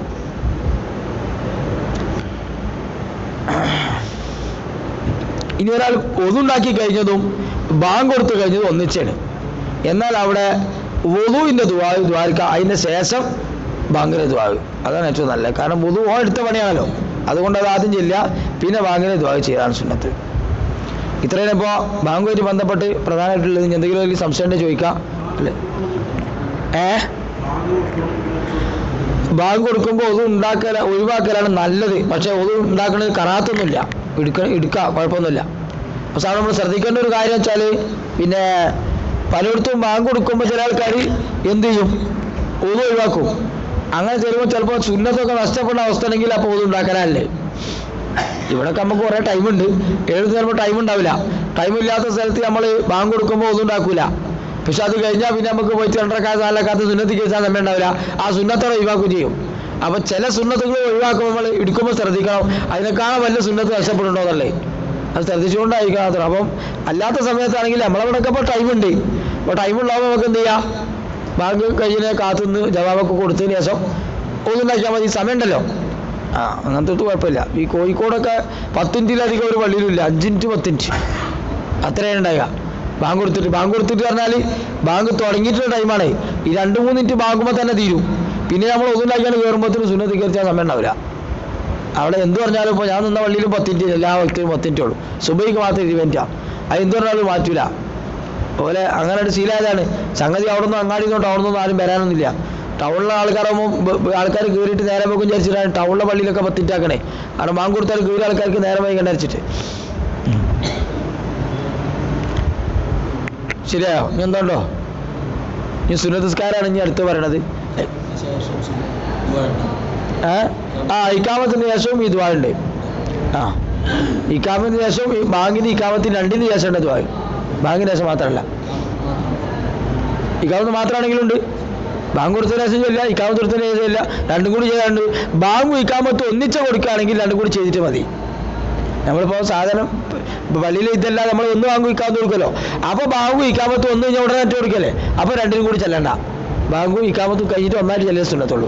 ഇനി ഒരാൾ ഒതുണ്ടാക്കി കഴിഞ്ഞതും ബാങ്ക് കൊടുത്തു കഴിഞ്ഞതും ഒന്നിച്ചാണ് എന്നാൽ അവിടെ വധുവിൻ്റെ ദുവാവ് ദ്വാരിക്ക അതിന് ശേഷം ബാങ്കിനെ ദ്വാവ് അതാണ് ഏറ്റവും നല്ലത് കാരണം വധു ഓ എടുത്ത പണിയാണല്ലോ അതുകൊണ്ട് അത് ആദ്യം ചെല്ലുക പിന്നെ ബാങ്കിനെ ദ്വാവ് ചെയ്താണ് സുന്നത്ത് ഇത്രയും ഇപ്പോൾ ബാങ്കുമായിട്ട് ബന്ധപ്പെട്ട് പ്രധാനമായിട്ടുള്ളത് ഇനി എന്തെങ്കിലും ഒരു സംശയം ഉണ്ടെങ്കിൽ ചോദിക്കാം അല്ലേ ഏ ബാങ്ക് കൊടുക്കുമ്പോൾ ഒതു ഉണ്ടാക്കല ഒഴിവാക്കലാണ് നല്ലത് പക്ഷെ ഒതു ഉണ്ടാക്കുന്നത് കറാത്തൊന്നുമില്ല എടുക്ക എടുക്കുക കുഴപ്പമൊന്നുമില്ല പക്ഷെ നമ്മൾ ശ്രദ്ധിക്കേണ്ട ഒരു കാര്യം വെച്ചാൽ പിന്നെ പലയിടത്തും ബാങ്ക് കൊടുക്കുമ്പോൾ ചില ആൾക്കാർ എന്ത് ചെയ്യും ഒതു ഒഴിവാക്കും അങ്ങനെ ചെയ്യുമ്പോൾ ചിലപ്പോൾ സുന്നത്തൊക്കെ നഷ്ടപ്പെടുന്ന അവസ്ഥ ഉണ്ടെങ്കിൽ അപ്പോൾ ഒതു ഉണ്ടാക്കാനല്ലേ ഇവിടെയൊക്കെ നമുക്ക് കുറേ ടൈമുണ്ട് എഴുതി ചിലപ്പോൾ ടൈം ഉണ്ടാവില്ല ടൈം ഇല്ലാത്ത സ്ഥലത്ത് നമ്മൾ ബാങ്ക് കൊടുക്കുമ്പോൾ ഒന്നും ഉണ്ടാക്കൂല പക്ഷെ അത് കഴിഞ്ഞാൽ പിന്നെ നമുക്ക് പോയിട്ട് രണ്ടരക്കാത്ത നാലക്കാത്ത സുന്നത്ത് കേസാൽ സമയം ഉണ്ടാവില്ല ആ സുന്നത്തോടെ ഒഴിവാക്കുകയും ചെയ്യും അപ്പൊ ചില സുന്നത്തുകൾ ഒഴിവാക്കുമ്പോൾ നമ്മൾ എടുക്കുമ്പോൾ ശ്രദ്ധിക്കണം അതിനേക്കാളും വലിയ സുന്നത്ത് നഷ്ടപ്പെടുന്നുണ്ടോ എന്നല്ലേ അത് ശ്രദ്ധിച്ചുകൊണ്ടായിരിക്കണം അത്ര അപ്പം അല്ലാത്ത സമയത്താണെങ്കിൽ നമ്മളവിടെയൊക്കെ ഇപ്പോൾ ടൈം ഉണ്ട് അപ്പോൾ ടൈം ഉണ്ടാകുമ്പോൾ നമുക്ക് എന്ത് ചെയ്യാം ബാങ്ക് കഴിഞ്ഞതിനെ കാത്തുനിന്ന് ജവാബൊക്കെ കൊടുത്തതിന് ശേഷം ഒന്നുണ്ടാക്കിയാൽ മതി സമയം ഉണ്ടല്ലോ ആ അങ്ങനത്തെ ഒന്നും കുഴപ്പമില്ല ഈ കോഴിക്കോടൊക്കെ പത്ത് മിനിറ്റിലധികം ഒരു പള്ളിയിലില്ല അഞ്ച് മിനിറ്റ് പത്ത് മിനിറ്റ് അത്രയാണ് ഉണ്ടാവുക ബാങ്ക് കൊടുത്തിട്ട് ബാങ്ക് കൊടുത്തിട്ട് പറഞ്ഞാൽ ബാങ്ക് തുടങ്ങിയിട്ടുള്ള ടൈമാണ് ഈ രണ്ട് മൂന്ന് മിനിറ്റ് ബാങ്കുമ്പോൾ തന്നെ തീരും പിന്നെ നമ്മൾ ഒന്നുണ്ടാക്കിയാണ് കയറുമ്പോഴത്തേനും സുന്നത്ത് കയറിച്ചാൽ സമയം ഉണ്ടാവില്ല അവിടെ എന്ത് പറഞ്ഞാലും ഇപ്പോൾ ഞാൻ നിന്ന പള്ളിയിലും പത്ത് മിനിറ്റ് എല്ലാ വ്യക്തിയും പത്ത് മിനിറ്റേ ഉള്ളൂ സുബൈക്ക് മാത്രം ഇരുപത് മിനിറ്റാണ് അത് എന്ത് പറഞ്ഞാലും മാറ്റൂല അതുപോലെ അങ്ങനെ ഒരു ശീലമായതാണ് സംഗതി അവിടെ നിന്ന് അങ്ങാടി നിന്നോട്ട് അവിടെ നിന്നും ആരും വരാനൊന്നുമില്ല ടൗണിലെ ആൾക്കാരാകുമ്പോൾ ആൾക്കാർ കയറിയിട്ട് നേരെ പോക്കും വിചാരിച്ചിട്ടാണ് ടൗണിലെ പള്ളിയിലൊക്കെ പത്തിറ്റാക്കണേ കാരണം ബാങ്ക് കൊടുത്താൽ കയറി ആൾക്കാർക്ക് നേരെ പോയി കണ്ടരിച്ചിട്ട് ശരിയായോ ഇനി എന്തുണ്ടോ ഇനി സുന്നതസ്കാരാണ് ഇനി അടുത്ത് പറയണത് ഏ? ആ ഇക്കാമത്തിന് ശേഷവും ഈ ദ്വാരുണ്ട് ആ ഇക്കാമത്തിന് ശേഷവും ഈ ബാങ്കിന് ഇക്കാമത്തിന് രണ്ടിന് ശേഷം ഉണ്ട് ദ്വാര് ബാങ്കിന് ശേഷം മാത്രമല്ല ഇക്കാമത്ത് മാത്രമാണെങ്കിലും ഉണ്ട് ബാങ്ക് കൊടുത്തതിന് ശേഷം ചെയ്യില്ല ഇക്കാമത്ത് കൊടുത്തതിന് ശേഷം ഇല്ല രണ്ടും കൂടി ചെയ്യാണ്ട് ബാങ്കും ഇക്കാമത്ത് ഒന്നിച്ച് കൊടുക്കുകയാണെങ്കിൽ രണ്ടും കൂടി ചെയ്തിട്ട് മതി നമ്മളിപ്പോൾ സാധനം ഇപ്പൊ പള്ളിയിൽ ഇതല്ല നമ്മൾ ഒന്ന് ബാങ്ക് ഇക്കാമത്ത് കൊടുക്കല്ലോ അപ്പോൾ ബാങ്കും ഇക്കാമത്ത് ഒന്ന് കഴിഞ്ഞാൽ ഉടനെ ഒറ്റ കൊടുക്കല്ലേ അപ്പോൾ രണ്ടിനും കൂടി ചെല്ലണ്ട ബാങ്കും ഇക്കാമത്തും കഴിഞ്ഞിട്ട് ഒന്നായിട്ട് ചെല്ലാൻ സുന്നത്തുള്ളൂ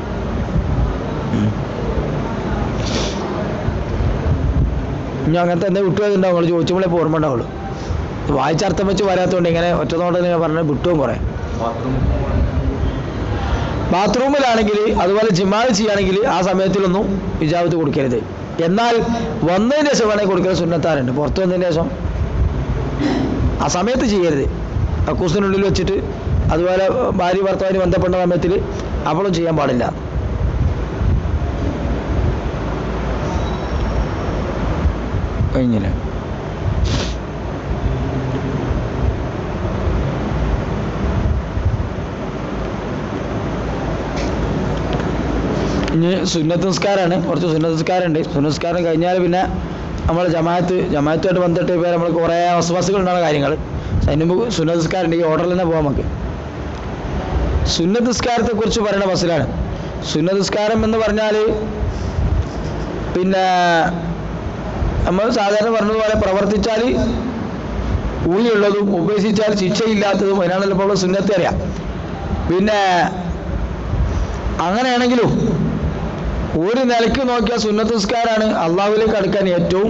ഇനി അങ്ങനത്തെ എന്തെങ്കിലും വിട്ടുപോയിട്ടുണ്ടാവും നിങ്ങൾ ചോദിച്ചുമ്പോഴേ ഇപ്പോൾ ഓർമ്മ ഉണ്ടാവുള്ളൂ വായിച്ചർത്ഥം വെച്ച് വരാത്തതുകൊണ്ട് ഇങ്ങനെ ഒറ്റനോട്ടം ഞാൻ പറഞ്ഞ വിട്ടുവും കുറേ ബാത്റൂം ബാത്റൂമിലാണെങ്കിൽ അതുപോലെ ജിമാൽ ചെയ്യുകയാണെങ്കിൽ ആ സമയത്തിലൊന്നും ഇജാബത്ത് കൊടുക്കരുത് എന്നാൽ വന്നതിന് ശേഷം വേണമെങ്കിൽ കൊടുക്കൽ സുന്നത്താറുണ്ട് പുറത്ത് വന്നതിന് ശേഷം ആ സമയത്ത് ചെയ്യരുത് കക്കൂസിനുള്ളിൽ വെച്ചിട്ട് അതുപോലെ ഭാര്യ ഭർത്താവിന് ബന്ധപ്പെട്ട സമയത്തിൽ അപ്പോഴും ചെയ്യാൻ പാടില്ല കഴിഞ്ഞില്ലേ ഇനി സുന്നത്ത് നിസ്കാരമാണ് കുറച്ച് സുന്നത്ത് നിസ്കാരമുണ്ട് സുന്നത്ത് നിസ്കാരം കഴിഞ്ഞാൽ പിന്നെ നമ്മൾ ജമാഅത്ത് ജമാഅത്തുമായിട്ട് ബന്ധപ്പെട്ട് ഇപ്പോൾ നമ്മൾ കുറേ വസ്വാസുകൾ ഉണ്ടാകുന്ന കാര്യങ്ങൾ അതിന് മുമ്പ് സുന്നത്ത് നിസ്കാരം ഈ ഓർഡറിൽ തന്നെ പോകാം നമുക്ക് സുന്നത്ത് നിസ്കാരത്തെ കുറിച്ച് പറയുന്ന ബസ്സിലാണ് സുന്നത്ത് നിസ്കാരം എന്ന് പറഞ്ഞാൽ പിന്നെ നമ്മൾ സാധാരണ പറഞ്ഞതുപോലെ പ്രവർത്തിച്ചാൽ ഊഴിയുള്ളതും ഉപേക്ഷിച്ചാൽ ശിക്ഷയില്ലാത്തതും അതിനാണല്ലോ ഇപ്പോൾ സുന്നത്ത് അറിയാം പിന്നെ അങ്ങനെയാണെങ്കിലും ഒരു നിലയ്ക്ക് നോക്കിയാൽ സുന്നത്ത് നിസ്കാരമാണ് അള്ളാഹുലേക്ക് അടുക്കാൻ ഏറ്റവും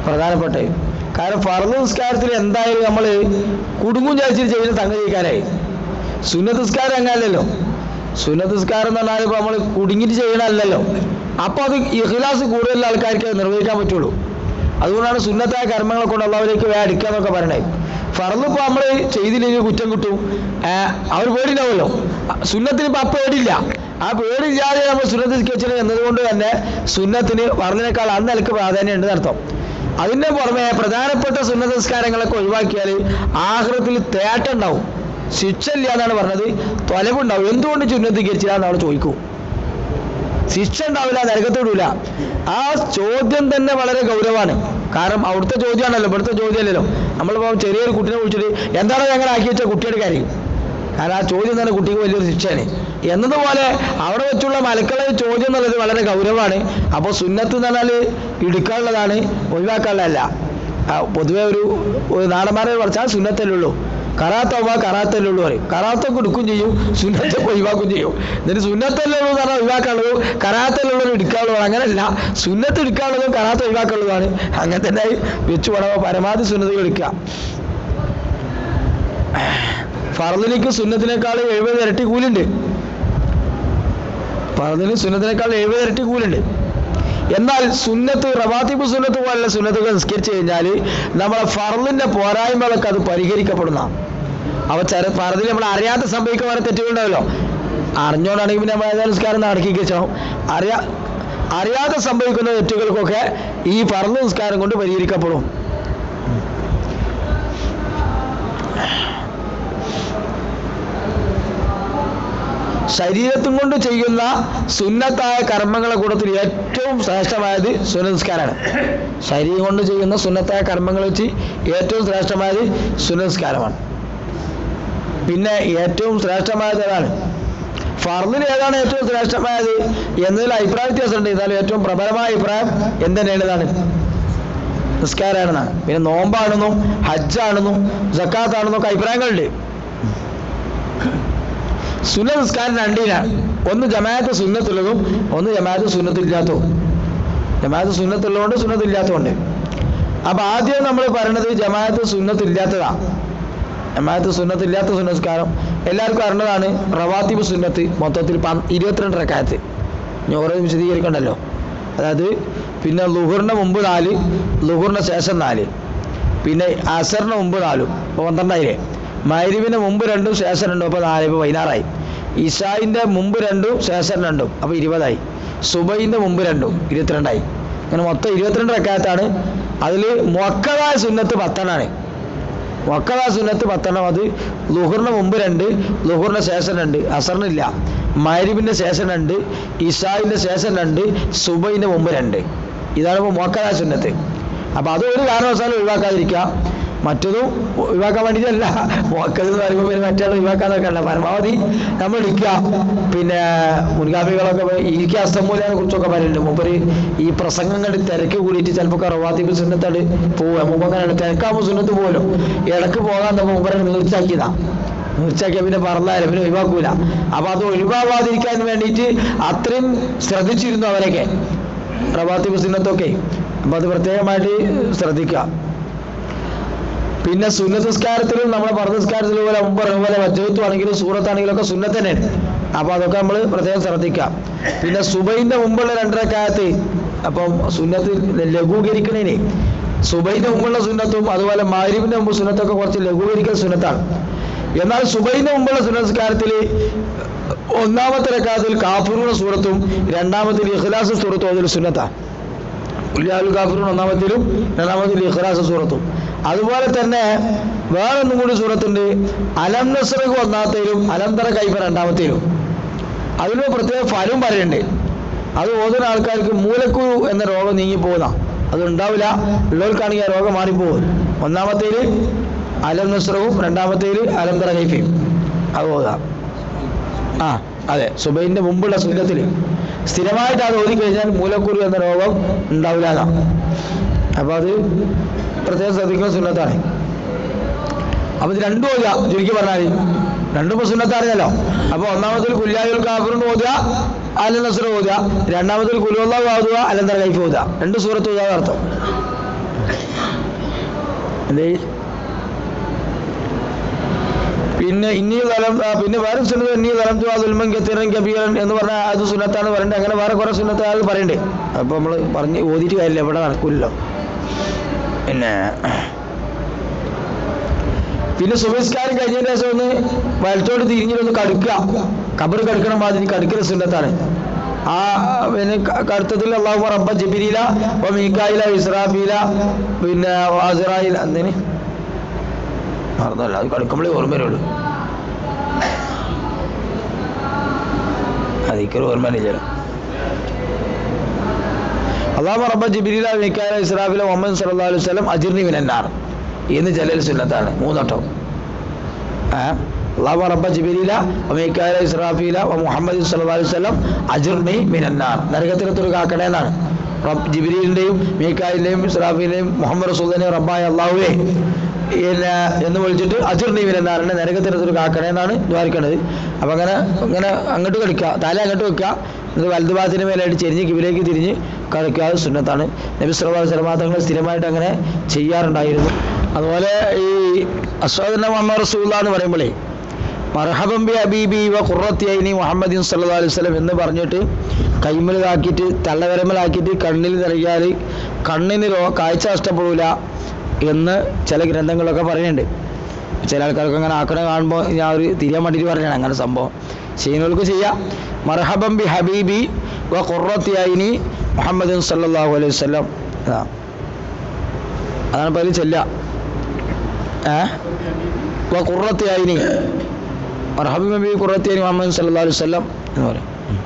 പ്രധാനപ്പെട്ടത് കാരണം ഫർദ് നിസ്കാരത്തിൽ എന്തായാലും നമ്മൾ കുടുങ്ങും ചാരിച്ചിട്ട് ചെയ്യുന്ന സംഗതിക്കാരായി സുന്നതസ്കാരം അങ്ങനല്ലല്ലോ സുന്നതസ്കാരം എന്ന് പറഞ്ഞാൽ ഇപ്പോൾ നമ്മൾ കുടുങ്ങിയിട്ട് ചെയ്യണമല്ലല്ലോ അപ്പോൾ അത് ഇഖ്ലാസ് കൂടുതൽ ആൾക്കാർക്ക് അത് നിർവഹിക്കാൻ പറ്റുള്ളൂ അതുകൊണ്ടാണ് സുന്നത്തായ കർമ്മങ്ങളെ കൊണ്ട് അള്ളാഹുലേക്ക് വേ അടുക്കുക എന്നൊക്കെ പറയണേ ഫറന്ന് ഇപ്പോൾ നമ്മൾ ചെയ്തില്ലെങ്കിൽ കുറ്റം കിട്ടും ആ, അവർ പേടിണ്ടാവുമല്ലോ സുന്നത്തിന് ഇപ്പം ആ പേടില്ല ആ പേടില്ലാതെ നമ്മൾ സുന്നത്ത് സ്കെച്ചിന് എന്നതുകൊണ്ട് തന്നെ സുന്നത്തിന് പറഞ്ഞതിനേക്കാൾ അന്ന് നിലക്ക് പ്രാധാന്യം ഉണ്ട് നടത്തും അതിന്റെ പുറമെ പ്രധാനപ്പെട്ട സുന്നത നിസ്കാരങ്ങളൊക്കെ ഒഴിവാക്കിയാൽ ആഹൃത്തിൽ തേട്ടുണ്ടാവും ശിക്ഷ ഇല്ല എന്നാണ് പറഞ്ഞത് തൊലവുണ്ടാവും എന്തുകൊണ്ട് ചുന്നതീകരിച്ചില്ല എന്ന് അവിടെ ചോദിക്കും ശിക്ഷ ഉണ്ടാവില്ല നരകത്ത് വിടൂല ആ ചോദ്യം തന്നെ വളരെ ഗൗരവമാണ് കാരണം അവിടുത്തെ ചോദ്യമാണല്ലോ ഇവിടുത്തെ ചോദ്യമല്ലല്ലോ നമ്മളിപ്പോൾ ചെറിയൊരു കുട്ടീനെ വിളിച്ചിട്ട് എന്താണ് ഞങ്ങൾ ആക്കി വെച്ച കുട്ടിയുടെ കാര്യം കാരണം ആ ചോദ്യം തന്നെ കുട്ടിക്ക് വലിയൊരു ശിക്ഷയാണ് എന്നതുപോലെ അവിടെ വെച്ചുള്ള മലക്കളെ ചോദ്യം എന്നുള്ളത് വളരെ ഗൗരവമാണ് അപ്പോൾ സുന്നത്ത് എന്ന് പറഞ്ഞാൽ ഇടുക്കാനുള്ളതാണ് ഒഴിവാക്കാനുള്ളതല്ല ആ, പൊതുവെ ഒരു ഒരു നാടന്മാരെ പറഞ്ഞാൽ സുന്നത്തല്ലേ ഉള്ളൂ കറാത്തവ കറാത്തല്ലേ ഉള്ളൂ പറയും കറാത്തൊക്കെ എടുക്കും ചെയ്യും സുന്നത്തെ ഒഴിവാക്കും ചെയ്യും എന്നിട്ട് സുന്നത്തല്ലേ ഉള്ളൂ എന്ന് പറഞ്ഞാൽ ഒഴിവാക്കാനുള്ളൂ കറാത്തല്ലുള്ളൂ എടുക്കാനുള്ളൂ അങ്ങനെയല്ല സുന്നത്ത് എടുക്കാനുള്ളതും കറാത്ത ഒഴിവാക്കാനുള്ളതാണ് അങ്ങനെ തന്നെ വെച്ച് വേണം പരമാവധി സുന്നത്തുകൾ എടുക്കുക ഫറദിലേക്ക് സുന്നത്തിനേക്കാൾ എഴുപത് ഇരട്ടി കൂലുണ്ട് ഫറദിന് സുന്നത്തിനേക്കാൾ എഴുപത് ഇരട്ടി കൂലുണ്ട് എന്നാൽ സുന്നത്ത് റവാത്തിബ് സുന്നത്ത് പോലുള്ള സുന്നത്തുകൾ നിസ്കരിച്ചു കഴിഞ്ഞാൽ നമ്മളെ ഫറദിന്റെ പോരായ്മകളൊക്കെ അത് പരിഹരിക്കപ്പെടുന്ന അവ ചെറ ഫറദിൽ നമ്മൾ അറിയാതെ സംഭവിക്കാൻ വരെ തെറ്റുകളുണ്ടാവല്ലോ അറിഞ്ഞോണ്ടാണെങ്കിൽ പിന്നെ നമ്മൾ ഏതായാലും നിസ്കാരം നടക്കി വെച്ചോ അറിയാ അറിയാതെ സംഭവിക്കുന്ന തെറ്റുകൾക്കൊക്കെ ഈ ഫറദ് നിസ്കാരം കൊണ്ട് പരിഹരിക്കപ്പെടും ശരീരത്തും കൊണ്ട് ചെയ്യുന്ന സുന്നത്തായ കർമ്മങ്ങളെ കൂട്ടത്തിൽ ഏറ്റവും ശ്രേഷ്ഠമായത് സുനസ്കാരമാണ് ശരീരം കൊണ്ട് ചെയ്യുന്ന സുന്നത്തായ കർമ്മങ്ങൾ വെച്ച് ഏറ്റവും ശ്രേഷ്ഠമായത് സുനസ്കാരമാണ് പിന്നെ ഏറ്റവും ശ്രേഷ്ഠമായത് ഏതാണ് ഫർദിൽ ഏതാണ് ഏറ്റവും ശ്രേഷ്ഠമായത് എന്നതിൽ അഭിപ്രായ വ്യത്യാസമുണ്ട് എന്നാലും ഏറ്റവും പ്രബലമായ അഭിപ്രായം എന്തുതന്നെയാണ് ഇതാണ് നിസ്കാരമാണെന്നാണ് പിന്നെ നോമ്പാണെന്നും ഹജ്ജാണെന്നും ജക്കാത്താണെന്നൊക്കെ അഭിപ്രായങ്ങളുണ്ട് സുന്ന നിസ്കാരം രണ്ടിനാണ് ഒന്ന് ജമാഅത്ത് സുന്നത്തുള്ളതും ഒന്ന് ജമാഅത്ത് സുന്നത്തില്ലാത്തതും ജമാഅത്ത് സുന്നത്തുള്ളതുകൊണ്ട് സുന്നത്തില്ലാത്തതുകൊണ്ട് അപ്പൊ ആദ്യം നമ്മൾ പറയണത് ജമാഅത്ത് സുന്നത്തില്ലാത്തതാ ജമാഅത്ത് സുന്നത്തില്ലാത്ത സുന്നസ്കാരം എല്ലാവർക്കും അറിഞ്ഞതാണ് റവാത്തിബ് സുന്നത്ത് മൊത്തത്തിൽ പന്ത് ഇരുപത്തിരണ്ട് റക്കായത്ത് ഇനി ഓരോ വിശദീകരിക്കണ്ടല്ലോ അതായത് പിന്നെ ലുഹറിന് മുമ്പ് നാല് ലുഹറിന് ശേഷം നാല് പിന്നെ അസറിന് മുമ്പ് നാലും അപ്പോൾ പന്ത്രണ്ടായില്ലേ മൈരിവിന് മുമ്പ് രണ്ടും ശേഷം രണ്ടും അപ്പോൾ നാല് ഇപ്പോൾ പതിനാറായി ഇഷായിൻ്റെ മുമ്പ് രണ്ടും ശേഷം രണ്ടും അപ്പോൾ ഇരുപതായി സുബൈൻ്റെ മുമ്പ് രണ്ടും ഇരുപത്തിരണ്ടായി അങ്ങനെ മൊത്തം ഇരുപത്തിരണ്ട് റക്കായത്താണ് അതിൽ മൊക്കതായ സുന്നത്ത് പത്തെണ്ണാണ് മൊക്കതാ സുന്നത്ത് പത്തെണ്ണം അത് ലുഹറിന് മുമ്പ് രണ്ട് ലുഹറിന് ശേഷം രണ്ട് അസറിനില്ല മൈരിബിൻ്റെ ശേഷം രണ്ട് ഇഷായിൻ്റെ ശേഷം രണ്ട് സുബൈൻ്റെ മുമ്പ് രണ്ട് ഇതാണ് ഇപ്പോൾ മൊക്കതാ സുന്നത്ത് അപ്പോൾ അത് ഒരു കാരണവശാലും ഒഴിവാക്കാതിരിക്കുക മറ്റതും ഒഴിവാക്കാൻ വേണ്ടിയിട്ടല്ല മോക്കത് എന്ന് പറയുമ്പോൾ പിന്നെ മറ്റേ ഒഴിവാക്കാന്നൊക്കെ അല്ല പരമാവധി നമ്മൾ ഇരിക്കുക പിന്നെ മുൻഗാമികളൊക്കെ ഇരിക്കുക അസ്തമൂലിനെ കുറിച്ചൊക്കെ പറയുന്നുണ്ട് മൂപ്പര് ഈ പ്രസംഗം കണ്ട് തിരക്ക് കൂടിയിട്ട് ചിലപ്പോൾ റവാത്തിബ് സുന്നത്താട് പോവുക മുമ്പ് അങ്ങനെ തിരക്കാകുമ്പോൾ സുന്നത്ത് പോകല്ലോ ഇടക്ക് പോകാൻ നമ്മൾ മൂപ്പരെ നീർച്ചാക്കിയതാ നീർച്ചാക്കിയ പിന്നെ പറഞ്ഞാലും പിന്നെ ഒഴിവാക്കൂല അപ്പൊ അത് ഒഴിവാകാതിരിക്കാൻ വേണ്ടിയിട്ട് അത്രയും ശ്രദ്ധിച്ചിരുന്നു അവരൊക്കെ റവാത്തിബ് സുന്നത്തൊക്കെ അപ്പൊ അത് പ്രത്യേകമായിട്ട് ശ്രദ്ധിക്കുക പിന്നെ സുന്നസ്കാരത്തിലും നമ്മളെ പറഞ്ഞസ്കാരത്തിലും പോലെ മുമ്പ് പറഞ്ഞ പോലെ വജ്ജത്വം ആണെങ്കിലും സൂറത്താണെങ്കിലും ഒക്കെ സുന്നത്ത് തന്നെയാണ് അപ്പൊ അതൊക്കെ നമ്മൾ പ്രത്യേകം ശ്രദ്ധിക്കാം പിന്നെ സുബൈന്റെ മുമ്പുള്ള രണ്ടരക്കാലത്ത് അപ്പം സുന്നത്ത് ലഘൂകരിക്കണേനെ സുബൈന്റെ മുമ്പുള്ള സുന്നത്തും അതുപോലെ മാരിബിന്റെ മുമ്പ് സുന്നത്തൊക്കെ കുറച്ച് ലഘൂകരിക്കൽ സുന്നത്താണ് എന്നാൽ സുബൈന്റെ മുമ്പുള്ള സുന്നസ്കാരത്തിൽ ഒന്നാമത്തെ റക്കാത്തിൽ കാഫൂറുള്ള സൂറത്തും രണ്ടാമത്തിൽ ഇഖ്ലാസ് സൂറത്തും അതിൽ സുന്നത്താണ് ഉല്ലാഹുൽ കാഫിറൂൻ ഒന്നാമത്തിലും രണ്ടാമത്തിൽ ഇഖ്ലാസ് സൂറത്തും അതുപോലെ തന്നെ വേറൊന്നും കൂടി സൂറത്തുണ്ട് അലം നസ്രഖ് ഒന്നാമത്തേലും അലംതറ കൈഫ രണ്ടാമത്തേലും അതിലും പ്രത്യേക ഫലം പറയുന്നുണ്ട് അത് ഓതുന്ന ആൾക്കാർക്ക് മൂലക്കുരു എന്ന രോഗം നീങ്ങിപ്പോകുന്ന അത് ഉണ്ടാവില്ല ഉള്ളവർക്കാണെങ്കിൽ ആ രോഗം മാറിപ്പോകും ഒന്നാമത്തേല് അലം നസ്രവും രണ്ടാമത്തേല് അലംതറ കൈഫയും അത് ഓതാം ആ അതെ സുബൈന്റെ മുമ്പുള്ള സുന്നത്തിൽ സ്ഥിരമായിട്ട് അത് ഓതി കഴിഞ്ഞാൽ മൂലക്കുരു എന്ന രോഗം ഉണ്ടാവില്ല എന്നാ അപ്പൊ അത് പ്രത്യേകം ശ്രദ്ധിക്കുന്ന സുന്നത്താണ് അപ്പൊ ഇത് രണ്ടും ഓതുക ചുരുക്കി പറഞ്ഞാൽ രണ്ടും ഇപ്പൊ സുന്നത്താറിയല്ലോ അപ്പൊ ഒന്നാമത്തിൽ കുല്യായുൽ കാഫിറിന് ഓതുക അല നസർ ഓതുക രണ്ടാമത്തിൽ കുലുവല്ലാഹു ഓതുക അലന്തര കൈഫ് ഓതുക രണ്ട് സൂറത്ത് ഓതുക അർത്ഥം എന്തേ പിന്നെ പിന്നെ ഇനി തലം ആ, പിന്നെ വേറെ സുന്നത്ത് ഇനി തലം തുൽമൻ കത്തീറൻ കബീറൻ എന്ന് പറഞ്ഞാൽ അത് സുന്നത്താണ് പറയണ്ടത് അങ്ങനെ വേറെ കുറെ സുന്നത്ത് അത് പറയണ്ടേ അപ്പോൾ നമ്മൾ പറഞ്ഞ് ഓതിയിട്ട് കാര്യമില്ല ഇവിടെ നടക്കില്ലല്ലോ പിന്നെ പിന്നെ സുബസ്കാരം കഴിഞ്ഞതിന് ശേഷം ഒന്ന് വലത്തോട്ട് തിരിഞ്ഞിട്ടൊന്ന് കടുക്കുക കബർ കടുക്കണ മാതിരി കടുക്കുന്ന സുന്നത്താണ് ആ പിന്നെ ക- കടുത്തത്തിൽ അള്ളാഹു റബ്ബ ജിബിരില അപ്പൊ മീക്കായില ഇസ്രാഫീല പിന്നെ വാസിറായില എന്തിന് മറന്നല്ല അത് കടുക്കുമ്പോഴേ ഓർമ്മ വരുള്ളൂ അതിക്കൊരു ഓർമ്മ ഇല്ല അള്ളാഹു റബ്ബ ജിബിരില മീക്കായില ഇസ്രാഫീല മുഹമ്മദ് സല്ലല്ലാഹു അലൈഹി വസല്ലം അജിർനി മിനന്നാർ എന്ന് ജലൽ സുന്നത്താണ് മൂന്നോട്ടം അള്ളാഹു റബ്ബ ജിബിരില മീക്കായില ഇസ്രാഫീല മുഹമ്മദ് സല്ലല്ലാഹു അലൈഹി വസല്ലം അജിർനി മിനന്നാർ നരകത്തിലത്തൊരു കാക്കണേ എന്നാണ് റബ്ബ് ജിബിരിലിന്റെയും മീക്കായിലിന്റെയും ഇസ്രാഫീലിന്റെയും മുഹമ്മദ് റസൂലിന്റെയും റബ്ബായ അള്ളാഹുവേ പിന്നെ എന്ന് വിളിച്ചിട്ട് അജിർനി മിനന്നാറിന്റെ നരകത്തിലത്തൊരു കാക്കണേ എന്നാണ് ദ്വാരിക്കണത് അപ്പൊ അങ്ങനെ അങ്ങനെ അങ്ങോട്ട് കളിക്കുക തല അങ്ങോട്ട് വെക്കുക എന്നിട്ട് വലതു ഭാഗത്തിന് മേലായിട്ട് ചെരിഞ്ഞ് കിവിലേക്ക് തിരിഞ്ഞ് കളിക്കുക അത് സുന്നത്താണ് നബി സല്ലല്ലാഹു അലൈഹി വസല്ലം തങ്ങൾ സ്ഥിരമായിട്ട് അങ്ങനെ ചെയ്യാറുണ്ടായിരുന്നു അതുപോലെ ഈ അസ്വാദിന മുഹമ്മദ് റസൂല്ല എന്ന് പറയുമ്പോഴേ മർഹബം ബി അബീബി വ ഖുറത്തിയൈനി മുഹമ്മദിൻ സല്ലല്ലാഹു അലൈഹി വസല്ലം എന്ന് പറഞ്ഞിട്ട് കൈമലാക്കിയിട്ട് തള്ളവരമലാക്കിയിട്ട് കണ്ണിൽ നൽകിയാൽ കണ്ണിന് രോ കാഴ്ച നഷ്ടപ്പെടില്ല എന്ന് ചില ഗ്രന്ഥങ്ങളൊക്കെ പറയുന്നുണ്ട് ചില ആൾക്കാർക്ക് അങ്ങനെ ആക്കണ കാണുമ്പോൾ ഞാൻ ഒരു തിരിയാൻ വേണ്ടിയിട്ട് പറഞ്ഞാണ് അങ്ങനെ സംഭവം ചെയ്യുന്നവർക്ക് ചെയ്യാം മർഹബം ബി ഹബീബി വ ഖുറത്തിയൈനി മുഹമ്മദിൻ സല്ലല്ലാഹു അലൈഹി വസല്ലം അതാ അതാണ് ഇപ്പോൾ അതിൽ ചെല്ലുക ഏ വ ഖുറത്തിയൈനി മർഹബം ബി ഖുറത്തിയൈനി മുഹമ്മദ് സല്ലല്ലാഹു അലൈഹി വസല്ലം എന്ന് പറയും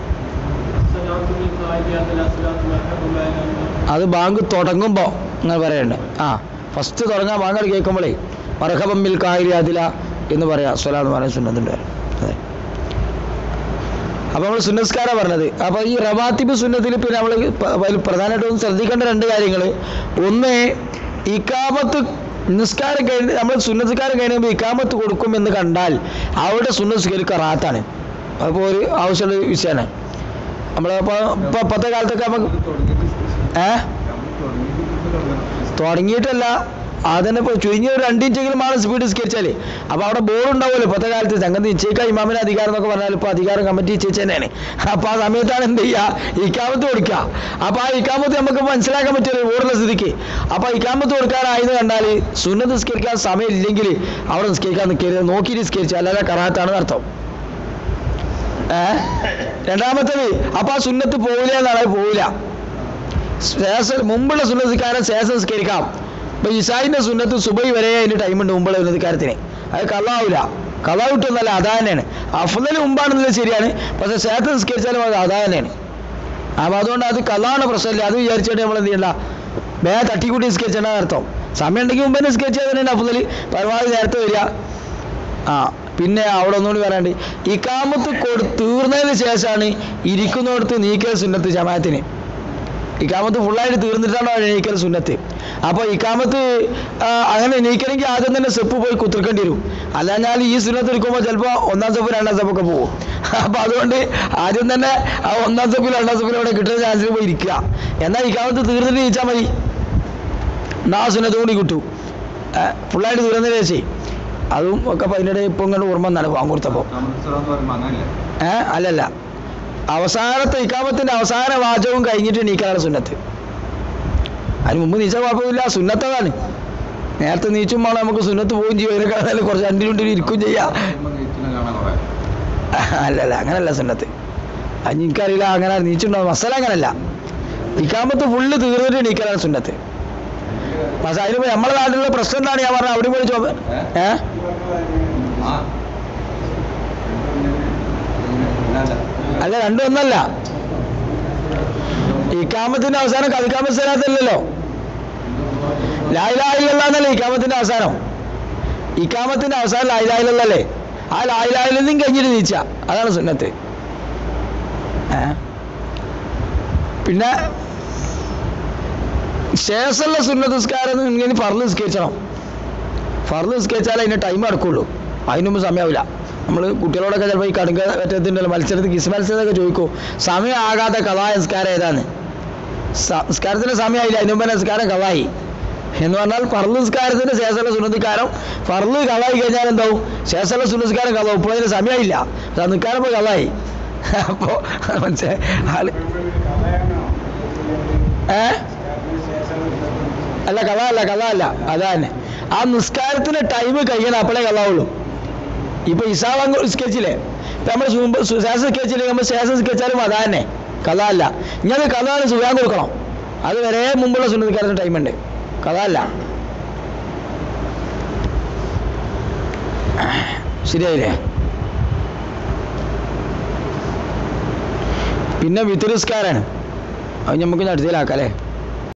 അത് ബാങ്ക് തുടങ്ങുമ്പോൾ അങ്ങനെ പറയണ്ട ആ ഫസ്റ്റ് തുടങ്ങാൻ ബാങ്ക് അത് കേൾക്കുമ്പോഴേ മർഹബമ്മിൽ കായിരാതില എന്ന് പറയാം സ്വലാ എന്ന് പറയുന്ന സുന്നത്തുണ്ട് അതെ അപ്പൊ നമ്മൾ സുന്നസ്കാരം പറഞ്ഞത് അപ്പൊ ഈ റവാത്തിബ് സുന്നത്തിൽ പിന്നെ നമ്മൾ പ്രധാനമായിട്ടും ശ്രദ്ധിക്കേണ്ട രണ്ട് കാര്യങ്ങൾ ഒന്ന് ഇക്കാമത്ത് നിസ്കാരം കഴിഞ്ഞ് നമ്മൾ സുന്നസ്കാരം കഴിയുമ്പോൾ ഇക്കാമത്ത് കൊടുക്കും എന്ന് കണ്ടാൽ അവിടെ സുന്നസ്കാരി കറാത്താണ് അപ്പോൾ ഒരു ആവശ്യമുള്ള വിഷയമാണ് നമ്മളിപ്പോൾ ഇപ്പൊ ഇപ്പോഴത്തെ കാലത്തൊക്കെ നമുക്ക് ഏ തുടങ്ങിയിട്ടല്ല അതന്നെ ഇപ്പോൾ ചുരുങ്ങിയ ഒരു രണ്ടിഞ്ചെങ്കിലും ആണ് സ്പീഡ് സ്കരിച്ചാലേ അപ്പോൾ അവിടെ ബോർഡ് ഉണ്ടാവുമല്ലോ ഇപ്പോഴത്തെ കാലത്ത് സംഗതി നിശ്ചയിക്കാൻ ഇമാമിന് അധികാരം എന്നൊക്കെ പറഞ്ഞാൽ ഇപ്പോൾ അധികാരം കമ്മിറ്റി നിശ്ചയിച്ച് തന്നെയാണ് അപ്പോൾ ആ സമയത്താണ് എന്ത് ചെയ്യുക ഇക്കാമത്ത് കൊടുക്കുക അപ്പോൾ ആ ഇക്കാമത്ത് നമുക്ക് മനസ്സിലാക്കാൻ പറ്റില്ല ബോർഡുള്ള സ്ഥിതിക്ക് അപ്പോൾ ഇക്കാമത്ത് കൊടുക്കാനായെന്ന് കണ്ടാൽ സുന്നത്ത് നിസ്കരിക്കാൻ സമയമില്ലെങ്കിൽ അവിടെ നിസ്കരിക്കാൻ നിൽക്കരുത് നോക്കി നിസ്കരിച്ചാൽ അല്ലാതെ കറാത്താണ് അർത്ഥം ഏ രണ്ടാമത്തത് അപ്പൊ ആ സുന്നത്ത് പോവില്ല എന്നാണ് പോവില്ല ശേഷം മുമ്പുള്ള സുന്നത്തിക്കാരൻ ശേഷം നിസ്കരിക്കാം ഇപ്പൊ ഇസായിന്റെ സുന്നത്ത് സുബൈ വരെ അതിന്റെ ടൈമുണ്ട് മുമ്പുള്ള സുന്നത്തിക്കാരത്തിന് അത് കള്ളാവില്ല കള്ളാ കിട്ടുന്നല്ല അതാ തന്നെയാണ് അഫ്ദൽ മുമ്പാണെന്നുള്ളത് ശരിയാണ് പക്ഷെ ശേഷം നിസ്കരിച്ചാലും അത് അതാ തന്നെയാണ് അപ്പൊ അതുകൊണ്ട് അത് കള്ളാണ് പ്രശ്നമില്ല അത് വിചാരിച്ചിട്ട് നമ്മൾ എന്ത് ചെയ്യണ്ട വേഗം തട്ടിക്കൂട്ടി നിസ്കരിച്ചാണ് അർത്ഥം സമയം ഉണ്ടെങ്കിൽ മുമ്പേ നിസ്കരിച്ചാൽ തന്നെയാണ് അഫ്ദൽ പരമാവധി നേരത്തെ വരിക ആ പിന്നെ അവിടെ ഒന്നുകൂടി പറയാണ്ട് ഇക്കാമത്ത് കൊടു തീർന്നതിന് ശേഷമാണ് ഇരിക്കുന്നിടത്ത് നീക്കൽ സുന്നത്ത് ജമാഅത്തിന് ഇക്കാമത്ത് ഫുള്ളായിട്ട് തീർന്നിട്ടാണ് എണീക്കൽ സുന്നത്ത് അപ്പോൾ ഇക്കാമത്ത് ആ, അങ്ങനെ എണീക്കണമെങ്കിൽ ആദ്യം തന്നെ സ്റ്റെപ്പ് പോയി കുത്തിർക്കേണ്ടി വരും അല്ലാഞ്ഞാൽ ഈ സുന്നത്ത് എടുക്കുമ്പോൾ ചിലപ്പോൾ ഒന്നാം സ്റ്റെപ്പ് രണ്ടാം സ്റ്റെപ്പൊക്കെ പോകും അപ്പോൾ അതുകൊണ്ട് ആദ്യം തന്നെ ആ ഒന്നാം സ്റ്റെപ്പിൽ രണ്ടാം സ്റ്റെപ്പിൽ അവിടെ കിട്ടുന്ന ചാൻസിൽ പോയി ഇരിക്കുക എന്നാൽ ഇക്കാമത്ത് തീർന്നിട്ട് ജയിച്ചാൽ മതി എന്നാ ആ സുന്നത്ത് കൂടി കിട്ടും ഫുള്ളായിട്ട് തീർന്നതിന് ശേഷം അതും ഒക്കെ അപ്പം അതിൻ്റെ ഇപ്പം ഇങ്ങനെ ഓർമ്മ എന്നാണ് വാങ്ങുകൊടുത്തപ്പോൾ ഏ അല്ലല്ല അവസാനത്തെ ഇക്കാമത്തിന്റെ അവസാന വാചകവും കഴിഞ്ഞിട്ട് നീക്കാനാണ് സുന്നത്ത് അതിന് മുമ്പ് നീച്ച കുഴപ്പമില്ല സുന്നത്തതാണ് നേരത്തെ നീച്ചും വേണം നമുക്ക് സുന്നത്ത് പോവുകയും ചെയ്യും അതിനേക്കാൾ കുറച്ച് രണ്ടിലുണ്ടിൽ ഇരിക്കുകയും ചെയ്യാം അല്ലല്ല അങ്ങനല്ല സുന്നത്ത് അത് എനിക്കറിയില്ല അങ്ങനെ നീച്ചുണ്ടോ മസാല അങ്ങനല്ല ഇക്കാമത്ത് ഫുള്ള് തീർന്നിട്ട് നീക്കലാണ് സുന്നത്ത് പക്ഷെ അതിന് നമ്മുടെ നാട്ടിലുള്ള പ്രശ്നം എന്താണ് ഞാൻ പറഞ്ഞത് അവിടെ പോയി ചോ ഏ അല്ല രണ്ടും ഒന്നല്ല ഇക്കാമത്തിന്റെ അവസാനം കവിക്കാമത്ത് സ്ഥലത്തല്ലല്ലോ ലായിലായില്ലല്ലേ ഇക്കാമത്തിന്റെ അവസാനം ഇക്കാമത്തിന്റെ അവസാനം ലായിലായില്ലല്ലേ ആ ലായിലായില്ലെന്നും കഴിഞ്ഞിട്ട് നീച്ച അതാണ് സുന്നത്ത് ഏ? പിന്നെ ശേഷമുള്ള സുന്നത്ത് നിസ്കാരം ഇങ്ങനെ ഫർള് നിസ്കരിച്ചണം ഫർള് നിസ്കരിച്ചാലേ അതിന്റെ ടൈം നടക്കുള്ളൂ അതിന് മുമ്പ് സമയമാവില്ല നമ്മൾ കുട്ടികളോടൊക്കെ ചിലപ്പോൾ ഈ കടുങ്ക മറ്റേതിൻ്റെ മത്സരത്തിൽ കിസ് മത്സരത്തൊക്കെ ചോദിക്കും സമയമാകാത്ത കഥാ നിസ്കാരം ഏതാണ് സ- നിസ്കാരത്തിന് സമയമായില്ല അതിന് മുമ്പ് തന്നെ നിസ്കാരം കവായി എന്ന് പറഞ്ഞാൽ ഫർള് നിസ്കാരത്തിന്റെ ശേഷമുള്ള സുന്നതിക്കാരം ഫർള് കളായി കഴിഞ്ഞാൽ എന്താവും ശേഷമുള്ള സുന്നതിക്കാരം കളാവും ഇപ്പോൾ അതിന് സമയമില്ല അത് നിൽക്കാരം ഇപ്പോൾ കളായി അപ്പോൾ മനസ്സിലായി ആള് ഏ അല്ല കഥ അല്ല കഥ അല്ല അതാ തന്നെ ആ നിസ്കാരത്തിന് ടൈം കഴിയണം അപ്പോഴേ കഥാവുള്ളൂ ഇപ്പൊ ഇസാവ് സ്കെച്ചില്ലേ ഇപ്പൊ നമ്മൾ ശേഷം സ്കെച്ചില്ലേ നമ്മൾ ശേഷം സ്കെച്ചാലും അതാ തന്നെ കഥ അല്ല ഇങ്ങനെ കഥ സുഖാൻ കൊടുക്കണം അത് വരെ മുമ്പുള്ള സുന്നതിക്കാരത്തിന് ടൈമുണ്ട് കഥ അല്ല ശരിയായില്ലേ പിന്നെ വിത്തുനിസ്കാരാണ് അത് നമുക്ക് അടുത്തേലാക്കാം അല്ലേ